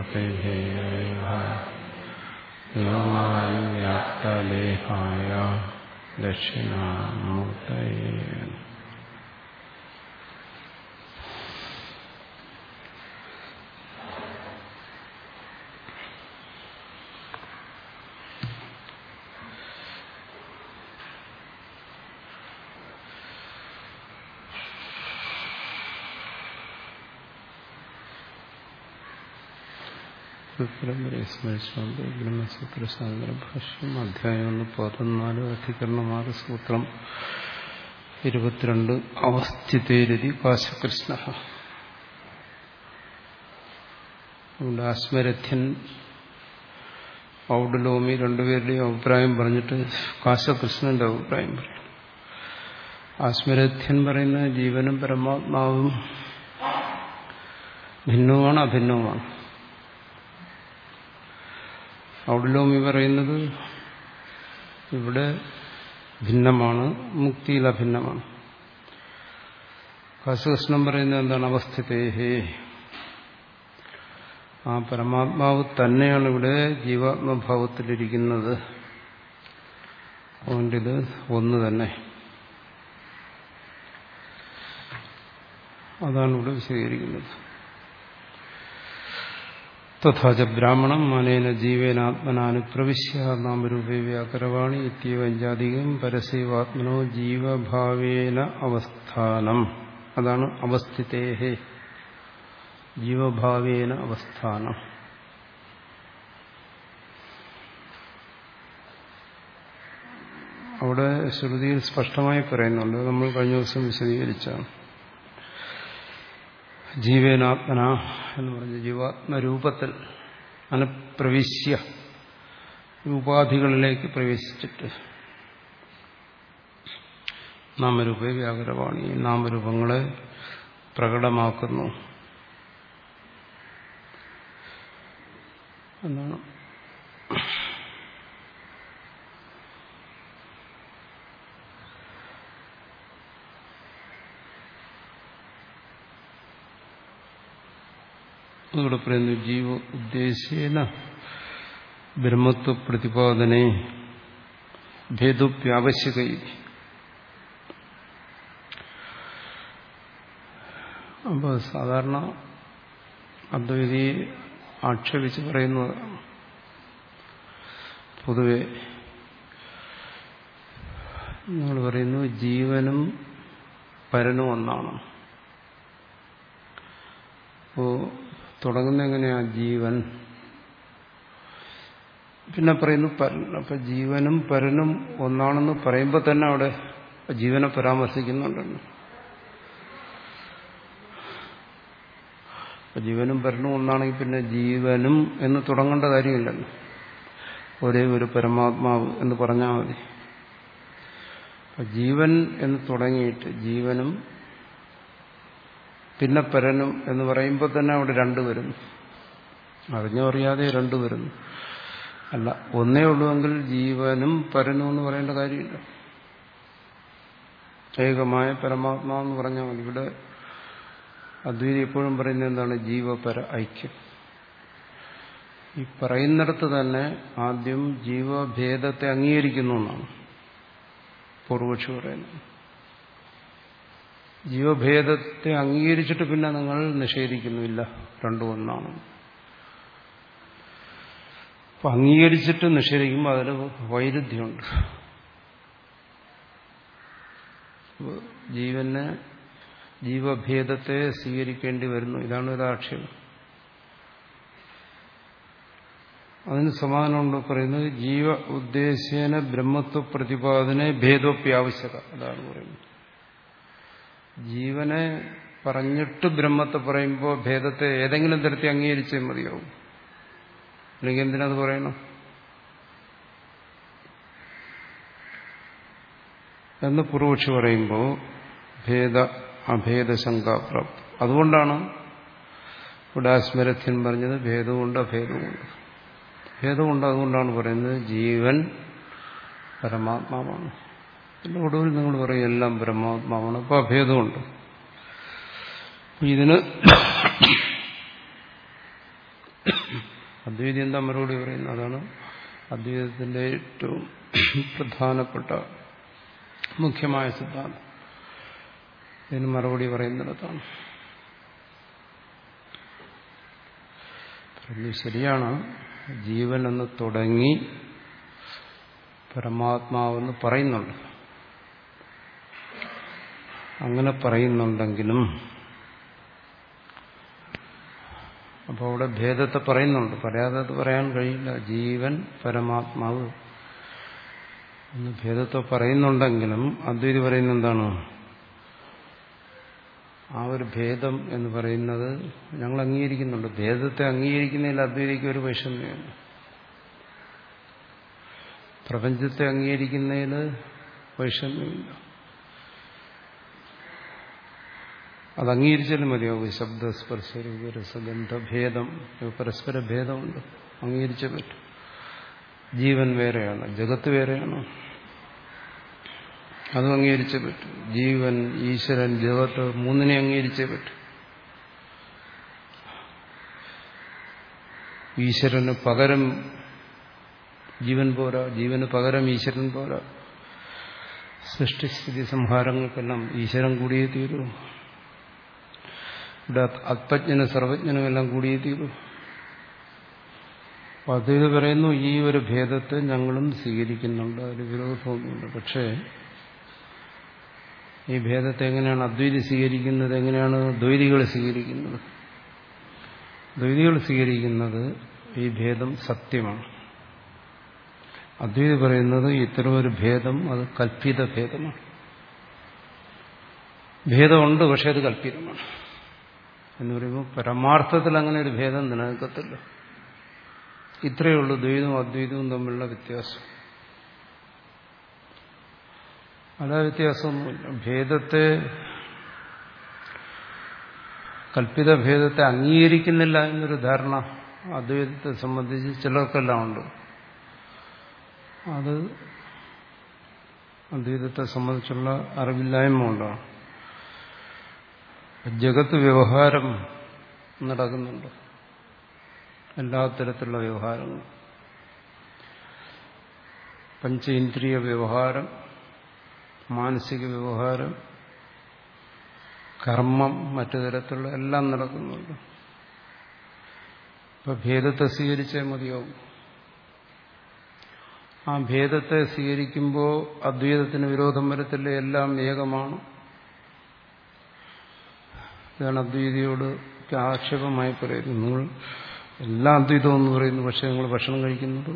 വ്യോമായുക്തദേഹായ ദക്ഷിണാമൂർത്തയേ സ്മരിച്ചുകൊണ്ട് ബ്രഹ്മസൂത്ര സാഗര ഭാഷ്യം അധ്യായം ഒന്ന് പതിനാല് അധികരണം ആറ് സൂത്രം ഇരുപത്തിരണ്ട് അവസ്ഥിതേരതി കാശകൃഷ്ണ അതുകൊണ്ട് ആസ്മരഥ്യൻ ഔഡലോമി രണ്ടുപേരുടെയും അഭിപ്രായം പറഞ്ഞിട്ട് കാശകൃഷ്ണന്റെ അഭിപ്രായം പറയും ആസ്മരഥ്യൻ പറയുന്ന ജീവനും പരമാത്മാവും ഭിന്നവുമാണ് അഭിന്നവുമാണ് ഔഡലോമി പറയുന്നത് ഇവിടെ ഭിന്നമാണ് മുക്തിയിൽ അഭിന്നമാണ് കാശകൃഷ്ണൻ പറയുന്നത് എന്താണ് അവസ്ഥിതേഹേ ആ പരമാത്മാവ് തന്നെയാണ് ഇവിടെ ജീവാത്മഭാവത്തിലിരിക്കുന്നത് അതുകൊണ്ടിത് ഒന്ന് തന്നെ അതാണ് ഇവിടെ വിശദീകരിക്കുന്നത് തഥാച ബ്രാഹ്മണം മനേന ജീവേനാത്മനാനുപ്രവിശ്യ നാമരൂപേ വ്യാകരവാണി ഇത്യവഞ്ചാധികം പരസൈവാത്മനോ ജീവഭാവേന അവസ്ഥാനം അതാണ് അവസ്ഥിതേഹേ ജീവഭാവേന അവസ്ഥാനം അവിടെ ശ്രുതിയിൽ സ്പഷ്ടമായി പറയുന്നുണ്ട് നമ്മൾ കഴിഞ്ഞ ദിവസം വിശദീകരിച്ചാണ് ജീവേനാത്മന എന്ന് പറഞ്ഞ ജീവാത്മരൂപത്തിൽ അനുപ്രവിശ്യ ഉപാധികളിലേക്ക് പ്രവേശിച്ചിട്ട് നാമരൂപ വ്യാകരവാണി നാമരൂപങ്ങളെ പ്രകടമാക്കുന്നു എന്നാണ് ഇവിടെ പറയുന്നു ജീവ ഉദ്ദേശ്യേന ബ്രഹ്മത്വ പ്രതിപാദനെ ഭേദോപ്യാവശ്യക അപ്പോൾ സാധാരണ അദ്വൈതിയെ ആക്ഷേപിച്ച് പറയുന്നത് പൊതുവെ നമ്മൾ പറയുന്നു ജീവനും പരനും ഒന്നാണ് അപ്പോൾ തുടങ്ങുന്ന എങ്ങനെയാ ജീവൻ പിന്നെ പറയുന്നു പരൻ അപ്പൊ ജീവനും പരനും ഒന്നാണെന്ന് പറയുമ്പോൾ തന്നെ അവിടെ ജീവനെ പരാമർശിക്കുന്നുണ്ടല്ലോ ജീവനും പരനും ഒന്നാണെങ്കിൽ പിന്നെ ജീവനും എന്ന് തുടങ്ങേണ്ട കാര്യമില്ലല്ലോ ഒരേ ഒരു പരമാത്മാവ് എന്ന് പറഞ്ഞാൽ മതി ജീവൻ എന്ന് തുടങ്ങിയിട്ട് ജീവനും പിന്നെ പരനും എന്ന് പറയുമ്പോൾ തന്നെ അവിടെ രണ്ട് വരുന്നു അറിഞ്ഞോ അറിയാതെ രണ്ട് വരുന്നു അല്ല ഒന്നേ ഉള്ളുവെങ്കിൽ ജീവനും പരനും എന്ന് പറയേണ്ട കാര്യമില്ല ഏകമായ പരമാത്മാവെന്ന് പറഞ്ഞാൽ മതി ഇവിടെ അദ്വൈതി എപ്പോഴും പറയുന്നത് എന്താണ് ജീവപര ഐക്യം ഈ പറയുന്നിടത്ത് തന്നെ ആദ്യം ജീവഭേദത്തെ അംഗീകരിക്കുന്നു എന്നാണ് പൂർവക്ഷി പറയുന്നത് ജീവഭേദത്തെ അംഗീകരിച്ചിട്ട് പിന്നെ നിങ്ങൾ നിഷേധിക്കുന്നില്ല രണ്ടും ഒന്നാണ് അപ്പൊ അംഗീകരിച്ചിട്ട് നിഷേധിക്കുമ്പോൾ അതിന് വൈരുദ്ധ്യമുണ്ട് ജീവന് ജീവഭേദത്തെ സ്വീകരിക്കേണ്ടി വരുന്നു ഇതാണ് ഒരു ആക്ഷേപം അതിന് സമാധാനമുണ്ട് പറയുന്നത് ജീവ ഉദ്ദേശ്യേന ബ്രഹ്മത്വ പ്രതിപാദനെ ഭേദോപ്യാവശ്യത അതാണ് പറയുന്നത് ജീവനെ പറഞ്ഞിട്ട് ബ്രഹ്മത്തെ പറയുമ്പോൾ ഭേദത്തെ ഏതെങ്കിലും തരത്തിൽ അംഗീകരിച്ചേ മതിയാവും അല്ലെങ്കിൽ എന്തിനത് പറയണം എന്ന് പൂർവക്ഷി പറയുമ്പോൾ ഭേദ അഭേദശങ്കാപ്രാപ്തി അതുകൊണ്ടാണ് ഇവിടെ സ്മരഥ്യൻ പറഞ്ഞത് ഭേദമുണ്ട് അഭേദമുണ്ട് ഭേദമുണ്ട് അതുകൊണ്ടാണ് പറയുന്നത് ജീവൻ പരമാത്മാവാണ് പിന്നെ ഒടുവിൽ നിങ്ങൾ പറയും എല്ലാം ബ്രഹ്മാത്മാവാണ് അപ്പോൾ അഭേദമുണ്ട് ഇതിന് അദ്വൈതി എന്താ മറുപടി പറയുന്നത് അതാണ് അദ്വൈതത്തിന്റെ ഏറ്റവും പ്രധാനപ്പെട്ട മുഖ്യമായ സിദ്ധാന്തം ഇതിന് മറുപടി പറയുന്നിടത്താണ് ശരിയാണ് ജീവൻ എന്ന് തുടങ്ങി പരമാത്മാവെന്ന് പറയുന്നുണ്ട് അങ്ങനെ പറയുന്നുണ്ടെങ്കിലും അപ്പോൾ അവിടെ ഭേദത്തെ പറയുന്നുണ്ട് പറയാതെ അത് പറയാൻ കഴിയില്ല ജീവൻ പരമാത്മാവ് എന്ന് ഭേദത്തെ പറയുന്നുണ്ടെങ്കിലും അദ്വൈതി പറയുന്ന എന്താണ് ആ ഒരു ഭേദം എന്ന് പറയുന്നത് ഞങ്ങൾ അംഗീകരിക്കുന്നുണ്ട് ഭേദത്തെ അംഗീകരിക്കുന്നതിൽ അദ്വൈതിക്ക് ഒരു വൈഷമ്യമാണ് പ്രപഞ്ചത്തെ അംഗീകരിക്കുന്നതിൽ വൈഷമ്യമില്ല അത് അംഗീകരിച്ചാലും മതിയാവും ശബ്ദസ്പർശ രൂപരസഗന്ധഭേദം പരസ്പര ഭേദമുണ്ട് അംഗീകരിച്ചേ പറ്റും ജീവൻ വേറെയാണ് ജഗത്ത് വേറെയാണ് അതും അംഗീകരിച്ചേ പറ്റും ജീവൻ ഈശ്വരൻ ജഗത്ത് മൂന്നിനെ അംഗീകരിച്ചേ പറ്റും ഈശ്വരന് പകരം ജീവൻ പോരാ ജീവന് പകരം ഈശ്വരൻ പോരാ സൃഷ്ടിസ്ഥിതി സംഹാരങ്ങൾക്കെല്ലാം ഈശ്വരൻ കൂടിയേ തീരൂ ഇവിടെ ആത്മജ്ഞനും സർവജ്ഞനും എല്ലാം കൂടിയേ തീരൂ അപ്പൊ അദ്വൈത് പറയുന്നു ഈ ഒരു ഭേദത്തെ ഞങ്ങളും സ്വീകരിക്കുന്നുണ്ട് അതിൽ വിരോധമൊന്നുമില്ല പക്ഷേ ഈ ഭേദത്തെ എങ്ങനെയാണ് അദ്വൈതി സ്വീകരിക്കുന്നത് എങ്ങനെയാണ് ദ്വൈതികൾ സ്വീകരിക്കുന്നത് ദ്വൈതികൾ സ്വീകരിക്കുന്നത് ഈ ഭേദം സത്യമാണ് അദ്വൈതി പറയുന്നത് ഇത്തരം ഒരു ഭേദം അത് കൽപ്പിത ഭേദമാണ് ഭേദമുണ്ട് പക്ഷെ അത് കൽപ്പിതമാണ് എന്ന് പറയുമ്പോൾ പരമാർത്ഥത്തിൽ അങ്ങനെ ഒരു ഭേദം നിലനിൽക്കത്തില്ല ഇത്രയേ ഉള്ളൂ ദ്വൈതവും അദ്വൈതവും തമ്മിലുള്ള വ്യത്യാസം അല്ല വ്യത്യാസമൊന്നുമില്ല ഭേദത്തെ കൽപ്പിത ഭേദത്തെ അംഗീകരിക്കുന്നില്ല എന്നൊരു ധാരണ അദ്വൈതത്തെ സംബന്ധിച്ച് ചിലർക്കെല്ലാം ഉണ്ട് അത് അദ്വൈതത്തെ സംബന്ധിച്ചുള്ള അറിവില്ലായ്മ കൊണ്ടാണ് ജഗത്ത് വ്യവഹാരം നടക്കുന്നുണ്ട് എല്ലാ തരത്തിലുള്ള വ്യവഹാരങ്ങളും പഞ്ചേന്ദ്രിയ വ്യവഹാരം മാനസിക വ്യവഹാരം കർമ്മം മറ്റു തരത്തിലുള്ള എല്ലാം നടക്കുന്നുണ്ട് ഇപ്പൊ ഭേദത്തെ സ്വീകരിച്ചേ മതിയാവും ആ ഭേദത്തെ സ്വീകരിക്കുമ്പോൾ അദ്വൈതത്തിന് വിരോധം വരത്തില്ല എല്ലാം ഏകമാണ് ഇതാണ് അദ്വൈതിയോട് ആക്ഷേപമായി പറയുന്നത് നിങ്ങൾ എല്ലാ അദ്വൈതവും എന്ന് പറയുന്നു പക്ഷെ നിങ്ങൾ ഭക്ഷണം കഴിക്കുന്നത്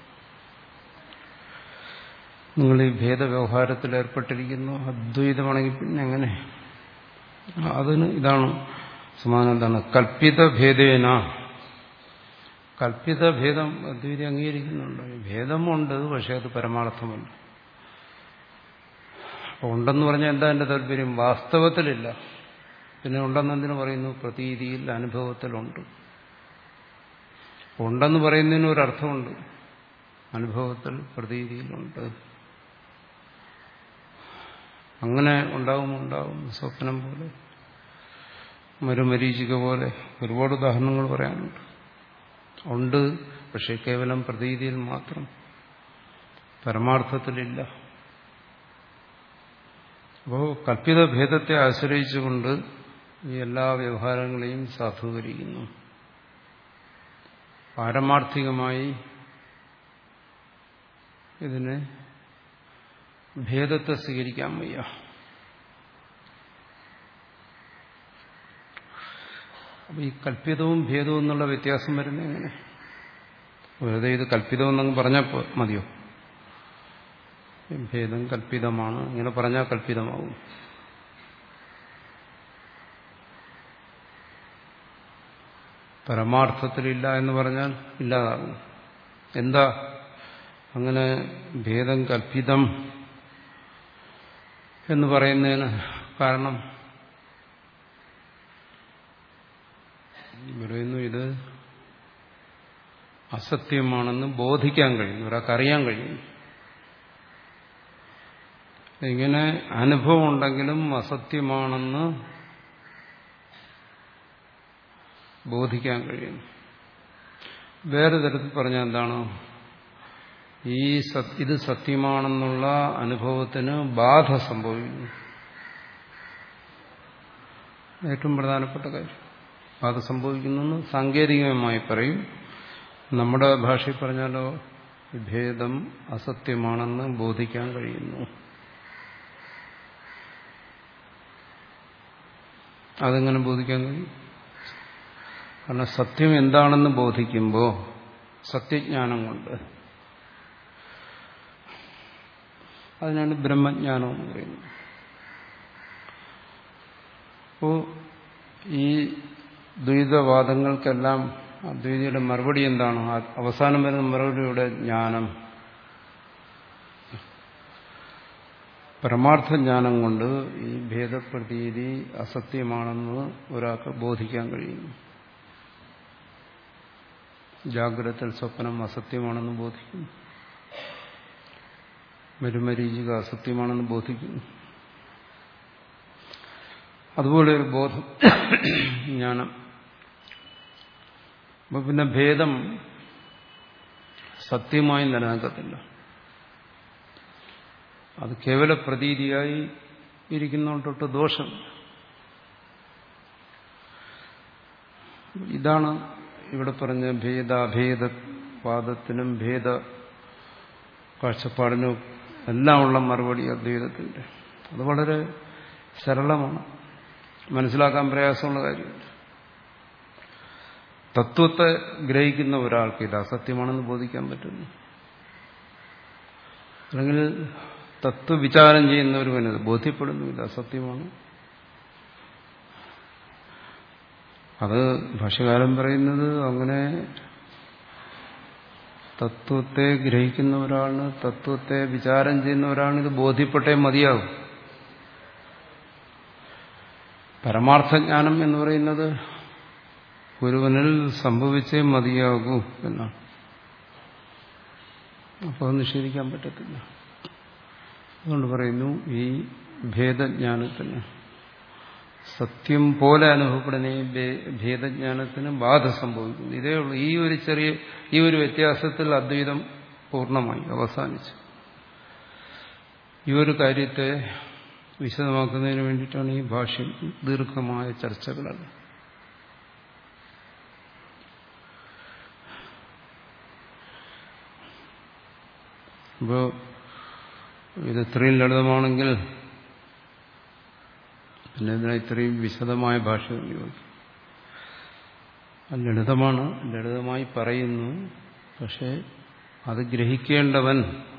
നിങ്ങൾ ഈ ഭേദവ്യവഹാരത്തിൽ ഏർപ്പെട്ടിരിക്കുന്നു അദ്വൈതമാണെങ്കിൽ പിന്നെ എങ്ങനെ അതിന് ഇതാണ് സമാനം എന്താണ് കൽപ്പിത ഭേദേന കൽപ്പിത ഭേദം അദ്വൈതി അംഗീകരിക്കുന്നുണ്ട് ഭേദമുണ്ട് പക്ഷെ അത് പരമാർത്ഥമല്ല അപ്പൊ ഉണ്ടെന്ന് പറഞ്ഞാൽ എന്താ എന്റെ താല്പര്യം വാസ്തവത്തിലില്ല പിന്നെ ഉണ്ടെന്നെന്തിനു പറയുന്നു പ്രതീതിയിൽ അനുഭവത്തിലുണ്ട് ഉണ്ടെന്ന് പറയുന്നതിന് ഒരർത്ഥമുണ്ട് അനുഭവത്തിൽ പ്രതീതിയിലുണ്ട് അങ്ങനെ ഉണ്ടാവും ഉണ്ടാവും സ്വപ്നം പോലെ മരുമരീചിക പോലെ ഒരുപാട് ഉദാഹരണങ്ങൾ പറയാനുണ്ട് ഉണ്ട് പക്ഷെ കേവലം പ്രതീതിയിൽ മാത്രം പരമാർത്ഥത്തിലില്ല അപ്പോൾ കൽപ്പിത ഭേദത്തെ ആശ്രയിച്ചുകൊണ്ട് ഈ എല്ലാ വ്യവഹാരങ്ങളെയും സാധൂകരിക്കുന്നു പാരമാർത്ഥികമായി ഇതിനെ ഭേദത്തെ സ്വീകരിക്കാൻ വയ്യ അപ്പൊ ഈ കല്പിതവും ഭേദവും എന്നുള്ള വ്യത്യാസം വരുന്നത് എങ്ങനെ വെറുതെ ഇത് കല്പിതം എന്നങ്ങ് പറഞ്ഞാൽ മതിയോ ഭേദം കല്പിതമാണ് ഇങ്ങനെ പറഞ്ഞാൽ കല്പിതമാവും പരമാർത്ഥത്തിലില്ല എന്ന് പറഞ്ഞാൽ ഇല്ലാതാകും എന്താ അങ്ങനെ ഭേദം കൽപ്പിതം എന്ന് പറയുന്നതിന് കാരണം പറയുന്നു ഇത് അസത്യമാണെന്ന് ബോധിക്കാൻ കഴിയുന്നു ഒരാൾക്ക് അറിയാൻ കഴിയുന്നു ഇങ്ങനെ അനുഭവം ഉണ്ടെങ്കിലും അസത്യമാണെന്ന് ബോധിക്കാൻ കഴിയുന്നു വേറെ തരത്തിൽ പറഞ്ഞാൽ എന്താണ് ഈ ഇത് സത്യമാണെന്നുള്ള അനുഭവത്തിന് ബാധ സംഭവിക്കുന്നു ഏറ്റവും പ്രധാനപ്പെട്ട കാര്യം ബാധ സംഭവിക്കുന്നു സാങ്കേതികമായി പറയും നമ്മുടെ ഭാഷയിൽ പറഞ്ഞാലോ ഭേദം അസത്യമാണെന്ന് ബോധിക്കാൻ കഴിയുന്നു അതെങ്ങനെ ബോധിക്കാൻ കഴിയും കാരണം സത്യം എന്താണെന്ന് ബോധിക്കുമ്പോൾ സത്യജ്ഞാനം കൊണ്ട് അതിനാണ് ബ്രഹ്മജ്ഞാനം എന്ന് പറയുന്നത് അപ്പോൾ ഈ ദ്വൈതവാദങ്ങൾക്കെല്ലാം അദ്വൈതിയുടെ മറുപടി എന്താണ് അവസാനം വരുന്ന മറുപടിയുടെ ജ്ഞാനം പരമാർത്ഥ ജ്ഞാനം കൊണ്ട് ഈ ഭേദപ്രതീതി അസത്യമാണെന്ന് ഒരാൾക്ക് ബോധിക്കാൻ കഴിയുന്നു ജാഗ്രതത്തിൽ സ്വപ്നം അസത്യമാണെന്ന് ബോധിക്കുന്നു മരുമരീചിക അസത്യമാണെന്ന് ബോധിക്കുന്നു അതുപോലെ ഒരു ബോധം ജ്ഞാനം അപ്പൊ പിന്നെ ഭേദം സത്യമായി നിലനിൽക്കത്തില്ല അത് കേവല പ്രതീതിയായി ഇരിക്കുന്നതുകൊണ്ടൊട്ട് ദോഷം ഇതാണ് ഇവിടെ പറഞ്ഞ ഭേദാഭേദവാദത്തിനും ഭേദ കാഴ്ചപ്പാടിനും എല്ലാമുള്ള മറുപടി അദ്വൈതത്തിന്റെ അത് വളരെ സരളമാണ് മനസ്സിലാക്കാൻ പ്രയാസമുള്ള കാര്യമില്ല തത്വത്തെ ഗ്രഹിക്കുന്ന ഒരാൾക്ക് ഇത് അസത്യമാണെന്ന് ബോധിക്കാൻ പറ്റുന്നു അല്ലെങ്കിൽ തത്വവിചാരം ചെയ്യുന്ന ഒരുവനത് ബോധ്യപ്പെടുന്നു ഇത് അസത്യമാണ് അത് ഭാഷകാലം പറയുന്നത് അങ്ങനെ തത്വത്തെ ഗ്രഹിക്കുന്ന ഒരാളിന് തത്വത്തെ വിചാരം ചെയ്യുന്ന ഒരാളിന് ഇത് ബോധ്യപ്പെട്ടേ മതിയാകും പരമാർത്ഥജ്ഞാനം എന്ന് പറയുന്നത് ഒരുവനിൽ സംഭവിച്ചേ മതിയാകൂ എന്നാണ് അപ്പോൾ അത് നിഷേധിക്കാൻ പറ്റത്തില്ല അതുകൊണ്ട് പറയുന്നു ഈ ഭേദജ്ഞാനത്തിന് സത്യം പോലെ അനുഭവപ്പെടുന്ന ഈ ഭേദജ്ഞാനത്തിന് ബാധ സംഭവിക്കുന്നു ഇതേ ഉള്ളൂ ഈ ഒരു ചെറിയ ഈ ഒരു വ്യത്യാസത്തിൽ അദ്വൈതം പൂർണ്ണമായി അവസാനിച്ചു ഈ ഒരു കാര്യത്തെ വിശദമാക്കുന്നതിന് വേണ്ടിയിട്ടാണ് ഈ ഭാഷ്യം ദീർഘമായ ചർച്ചകളല്ല ഇപ്പോൾ ഇത് ഇത്രയും ലളിതമാണെങ്കിൽ പിന്നെ ഇതിനെ ഇത്രയും വിശദമായ ഭാഷ ഉപയോഗിക്കും ലളിതമാണ് ലളിതമായി പറയുന്നു പക്ഷെ അത് ഗ്രഹിക്കേണ്ടവൻ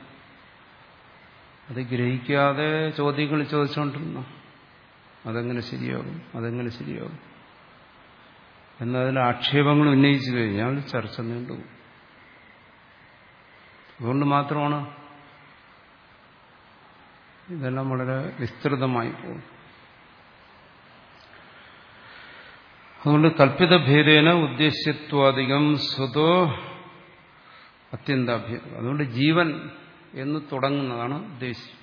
അത് ഗ്രഹിക്കാതെ ചോദ്യങ്ങൾ ചോദിച്ചുകൊണ്ടിരുന്നു അതെങ്ങനെ ശരിയാകും അതെങ്ങനെ ശരിയാകും എന്നതിൽ ആക്ഷേപങ്ങൾ ഉന്നയിച്ചു കഴിഞ്ഞാൽ ചർച്ച നീണ്ടുപോകും അതുകൊണ്ട് മാത്രമാണ് ഇതെല്ലാം വളരെ വിസ്തൃതമായി പോകും അതുകൊണ്ട് കൽപ്പിത ഭേദേന ഉദ്ദേശ്യത്വാധികം സ്വതോ അത്യന്താഭ്യതം അതുകൊണ്ട് ജീവൻ എന്ന് തുടങ്ങുന്നതാണ് ഉദ്ദേശ്യം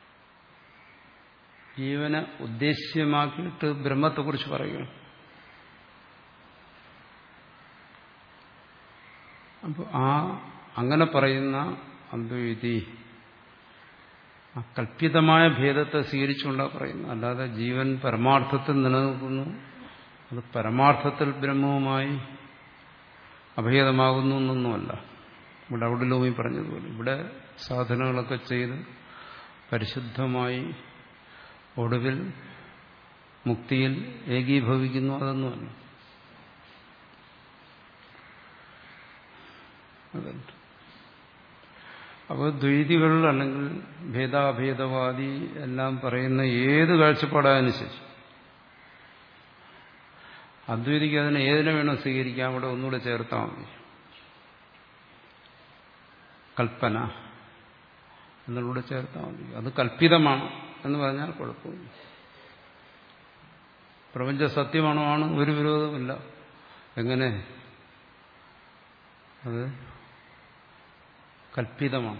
ജീവനെ ഉദ്ദേശ്യമാക്കിയിട്ട് ബ്രഹ്മത്തെക്കുറിച്ച് പറയുകയാണ് അപ്പോൾ ആ അങ്ങനെ പറയുന്ന അദ്വൈതി ആ കല്പിതമായ ഭേദത്തെ സ്വീകരിച്ചുകൊണ്ടാണ് പറയുന്നത് അല്ലാതെ ജീവൻ പരമാർത്ഥത്തിൽ നിലനിൽക്കുന്നു അത് പരമാർത്ഥത്തിൽ ബ്രഹ്മവുമായി അഭേദമാകുന്നു എന്നൊന്നുമല്ല ഇവിടെ അവിടെ ലോമി പറഞ്ഞതുപോലെ ഇവിടെ സാധനങ്ങളൊക്കെ ചെയ്ത് പരിശുദ്ധമായി ഒടുവിൽ മുക്തിയിൽ ഏകീഭവിക്കുന്നു അതൊന്നുമല്ല അതുണ്ട് അപ്പോൾ ദ്വൈതികൾ അല്ലെങ്കിൽ ഭേദാഭേദവാദി എല്ലാം പറയുന്ന ഏത് കാഴ്ചപ്പാടായാലും ശരി അദ്വൈതിക്ക് അതിനെ ഏതിനെ വേണം സ്വീകരിക്കാൻ അവിടെ ഒന്നുകൂടെ ചേർത്താൽ മതി കൽപ്പന എന്നുകൂടെ ചേർത്താൽ മതി അത് കൽപ്പിതമാണ് എന്ന് പറഞ്ഞാൽ കുഴപ്പമില്ല പ്രപഞ്ച സത്യമാണോ ആണ് ഒരു വിരോധമില്ല എങ്ങനെ അത് കൽപ്പിതമാണ്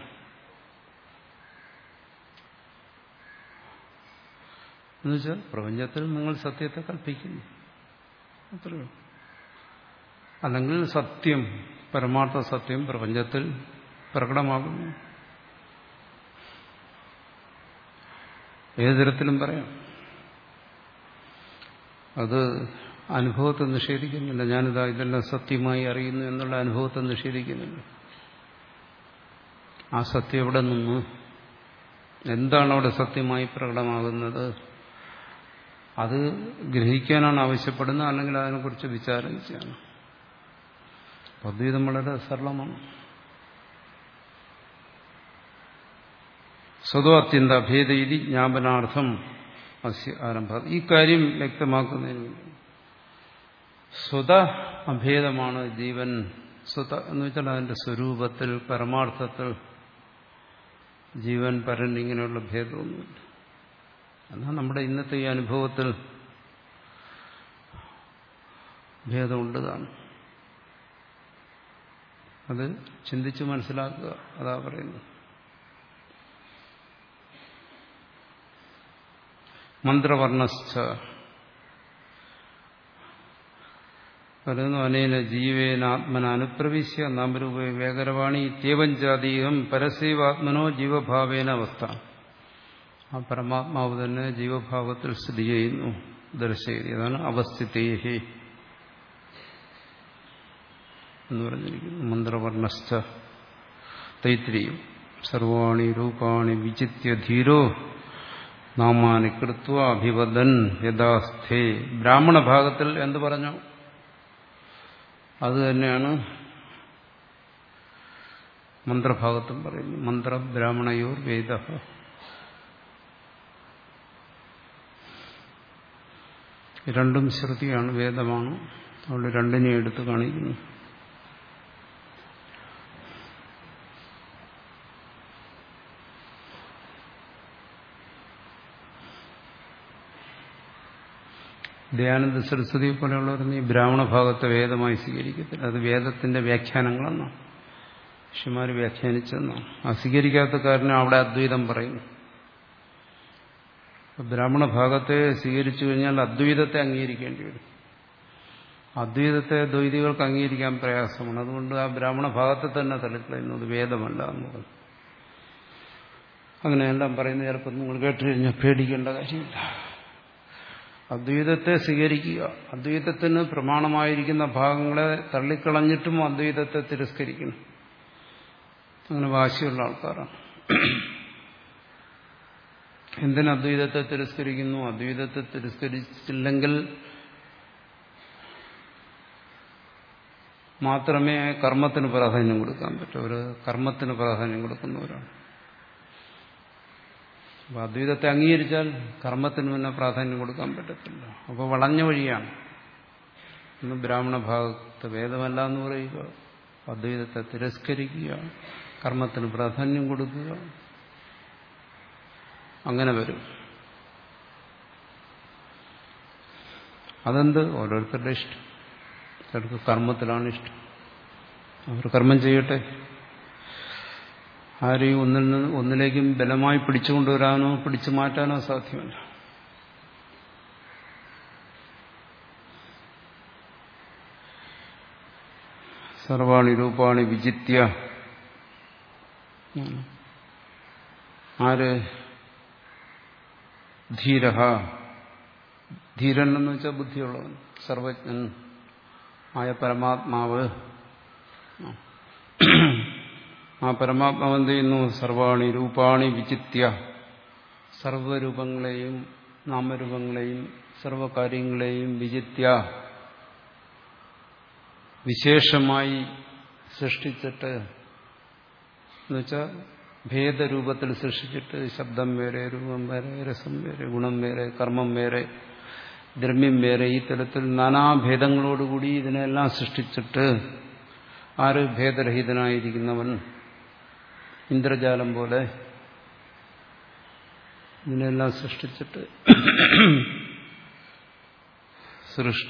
എന്നുവെച്ചാൽ പ്രപഞ്ചത്തിൽ നിങ്ങൾ സത്യത്തെ കൽപ്പിക്കുന്നു അത്രയോ അല്ലെങ്കിൽ സത്യം പരമാർത്ഥ സത്യം പ്രപഞ്ചത്തിൽ പ്രകടമാകുന്നു ഏത് തരത്തിലും പറയാം അത് അനുഭവത്തെ നിഷേധിക്കുന്നില്ല ഞാനിതാ ഇതെല്ലാം സത്യമായി അറിയുന്നു എന്നുള്ള അനുഭവത്തെ നിഷേധിക്കുന്നില്ല ആ സത്യം എവിടെ നിന്ന് എന്താണ് അവിടെ സത്യമായി പ്രകടമാകുന്നത് അത് ഗ്രഹിക്കാനാണ് ആവശ്യപ്പെടുന്നത് അല്ലെങ്കിൽ അതിനെക്കുറിച്ച് വിചാരം ചെയ്യണം അദ്വൈതം വളരെ സരളമാണ് സ്വതോ അത്യന്ത അഭേദീതി ജ്ഞാപനാർത്ഥം അസ്യ ആരംഭ ഈ കാര്യം വ്യക്തമാക്കുന്നതിന് വേണ്ടി സ്വത അഭേദമാണ് ജീവൻ സ്വത എന്ന് വെച്ചാൽ അതിന്റെ സ്വരൂപത്തിൽ പരമാർത്ഥത്തിൽ ജീവൻ പരൻ ഇങ്ങനെയുള്ള ഭേദമൊന്നുമില്ല എന്നാൽ നമ്മുടെ ഇന്നത്തെ ഈ അനുഭവത്തിൽ ഭേദമുണ്ട് താനും അത് ചിന്തിച്ച് മനസ്സിലാക്കുക അതാ പറയുന്നത് മന്ത്രവർണ്ണസ്ഥ പറയുന്നു അനേന ജീവേന ആത്മന അനുപ്രവിശ്യ നാമരൂപ വേഗരവാണി ഇത്യവം ജാതീയം പരസൈവാത്മനോ ജീവഭാവേന അവസ്ഥ ആ പരമാത്മാവ് തന്നെ ജീവഭാവത്തിൽ സ്ഥിതി ചെയ്യുന്നു ദർശയതി അതാണ് അവസ്ഥിതേഹി എന്ന് പറഞ്ഞിരിക്കുന്നു മന്ത്രവർണ്ണസ്ഥ തൈത്രിയും സർവാണി രൂപാണി വിചിത്യ ധീരോ നാമാനി കൃത്വ അഭിവദൻ യഥാസ്ഥേ ബ്രാഹ്മണ ഭാഗത്തിൽ എന്ത് പറഞ്ഞു അത് തന്നെയാണ് മന്ത്രഭാഗത്തും പറയുന്നു മന്ത്ര ബ്രാഹ്മണയോർ വേദ രണ്ടും ശ്രുതിയാണ് വേദമാണ് അവിടെ രണ്ടിനെ എടുത്ത് കാണിക്കുന്നു ദയാനന്ദ സരസ്വതിയെ പോലെയുള്ളവരൊന്നും ഈ ബ്രാഹ്മണ ഭാഗത്തെ വേദമായി സ്വീകരിക്കത്തില്ല അത് വേദത്തിന്റെ വ്യാഖ്യാനങ്ങളെന്നാണ് ഋഷിമാർ വ്യാഖ്യാനിച്ചെന്നാണ് ആ സ്വീകരിക്കാത്ത കാരണം അവിടെ അദ്വൈതം പറയുന്നു ബ്രാഹ്മണ ഭാഗത്തെ സ്വീകരിച്ചു കഴിഞ്ഞാൽ അദ്വൈതത്തെ അംഗീകരിക്കേണ്ടി വരും അദ്വൈതത്തെ ദ്വൈതികൾക്ക് അംഗീകരിക്കാൻ പ്രയാസമാണ് അതുകൊണ്ട് ആ ബ്രാഹ്മണ ഭാഗത്തെ തന്നെ തള്ളിക്കളയുന്നത് വേദമല്ല എന്ന് പറഞ്ഞു അങ്ങനെയെല്ലാം പറയുന്നത് ചിലപ്പോൾ നിങ്ങൾ കേട്ട് കഴിഞ്ഞാൽ പേടിക്കേണ്ട കാര്യമില്ല അദ്വൈതത്തെ സ്വീകരിക്കുക അദ്വൈതത്തിന് പ്രമാണമായിരിക്കുന്ന ഭാഗങ്ങളെ തള്ളിക്കളഞ്ഞിട്ടും അദ്വൈതത്തെ തിരസ്കരിക്കണം അങ്ങനെ വാശിയുള്ള ആൾക്കാരാണ് എന്തിന് അദ്വൈതത്തെ തിരസ്കരിക്കുന്നു അദ്വൈതത്തെ തിരസ്കരിച്ചില്ലെങ്കിൽ മാത്രമേ കർമ്മത്തിന് പ്രാധാന്യം കൊടുക്കാൻ പറ്റൂ ഒരു കർമ്മത്തിന് പ്രാധാന്യം കൊടുക്കുന്നവരാണ് അപ്പൊ അദ്വൈതത്തെ അംഗീകരിച്ചാൽ കർമ്മത്തിന് പിന്നെ പ്രാധാന്യം കൊടുക്കാൻ പറ്റത്തില്ല അപ്പോൾ വളഞ്ഞ വഴിയാണ് ഇന്ന് ബ്രാഹ്മണ ഭാഗത്ത് വേദമല്ല എന്ന് പറയുക അദ്വൈതത്തെ തിരസ്കരിക്കുക കർമ്മത്തിന് പ്രാധാന്യം കൊടുക്കുക അങ്ങനെ വരും അതെന്ത് ഓരോരുത്തരുടെ ഇഷ്ടം ചിലർക്ക് കർമ്മത്തിലാണ് ഇഷ്ടം അവർ കർമ്മം ചെയ്യട്ടെ ആരെയും ഒന്നിൽ നിന്ന് ഒന്നിലേക്കും ബലമായി പിടിച്ചുകൊണ്ടുവരാനോ പിടിച്ചു മാറ്റാനോ സാധ്യമല്ല സർവാണി രൂപാണി വിജിത്യ ആര് ധീര ധീരൻ എന്ന് വെച്ചാൽ ബുദ്ധിയുള്ളവൻ സർവജ്ഞൻ ആയ പരമാത്മാവ് ആ പരമാത്മാവ് എന്ത് ചെയ്യുന്നു സർവാണി രൂപാണി വിചിത്യ സർവരൂപങ്ങളെയും നാമരൂപങ്ങളെയും സർവകാര്യങ്ങളെയും വിചിത്യ വിശേഷമായി സൃഷ്ടിച്ചിട്ട് എന്നുവെച്ചാൽ ഭേദരൂപത്തിൽ സൃഷ്ടിച്ചിട്ട് ശബ്ദം വേറെ രൂപം വേറെ രസം വേറെ ഗുണം വേറെ കർമ്മം വേറെ ദ്രവ്യം വേറെ ഈ തരത്തിൽ നാനാഭേദങ്ങളോടുകൂടി ഇതിനെല്ലാം സൃഷ്ടിച്ചിട്ട് ആര് ഭേദരഹിതനായിരിക്കുന്നവൻ ഇന്ദ്രജാലം പോലെ ഇതിനെല്ലാം സൃഷ്ടിച്ചിട്ട് സൃഷ്ട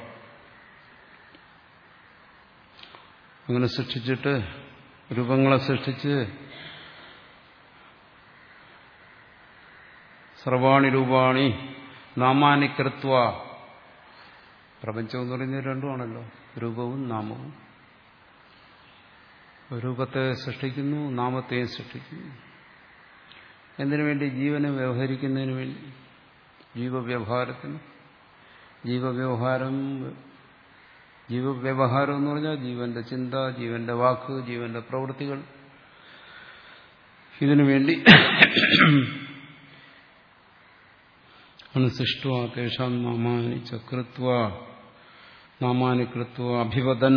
അങ്ങനെ സൃഷ്ടിച്ചിട്ട് രൂപങ്ങളെ സൃഷ്ടിച്ച് സർവാണി രൂപാണി നാമാനി കൃത്വ പ്രപഞ്ചം എന്ന് പറയുന്നത് രണ്ടുമാണല്ലോ രൂപവും നാമവും രൂപത്തെ സൃഷ്ടിക്കുന്നു നാമത്തെയും സൃഷ്ടിക്കുന്നു എന്തിനു വേണ്ടി ജീവനെ വ്യവഹരിക്കുന്നതിന് വേണ്ടി ജീവവ്യവഹാരത്തിന് ജീവവ്യവഹാരം ജീവവ്യവഹാരം എന്ന് പറഞ്ഞാൽ ജീവന്റെ ചിന്ത ജീവന്റെ വാക്ക് ജീവന്റെ പ്രവൃത്തികൾ ഇതിനു വേണ്ടി അനുസൃഷ്ട തേഷാം നാമാനി ചകൃത്വ നാമാനി കൃത്വ അഭിവദൻ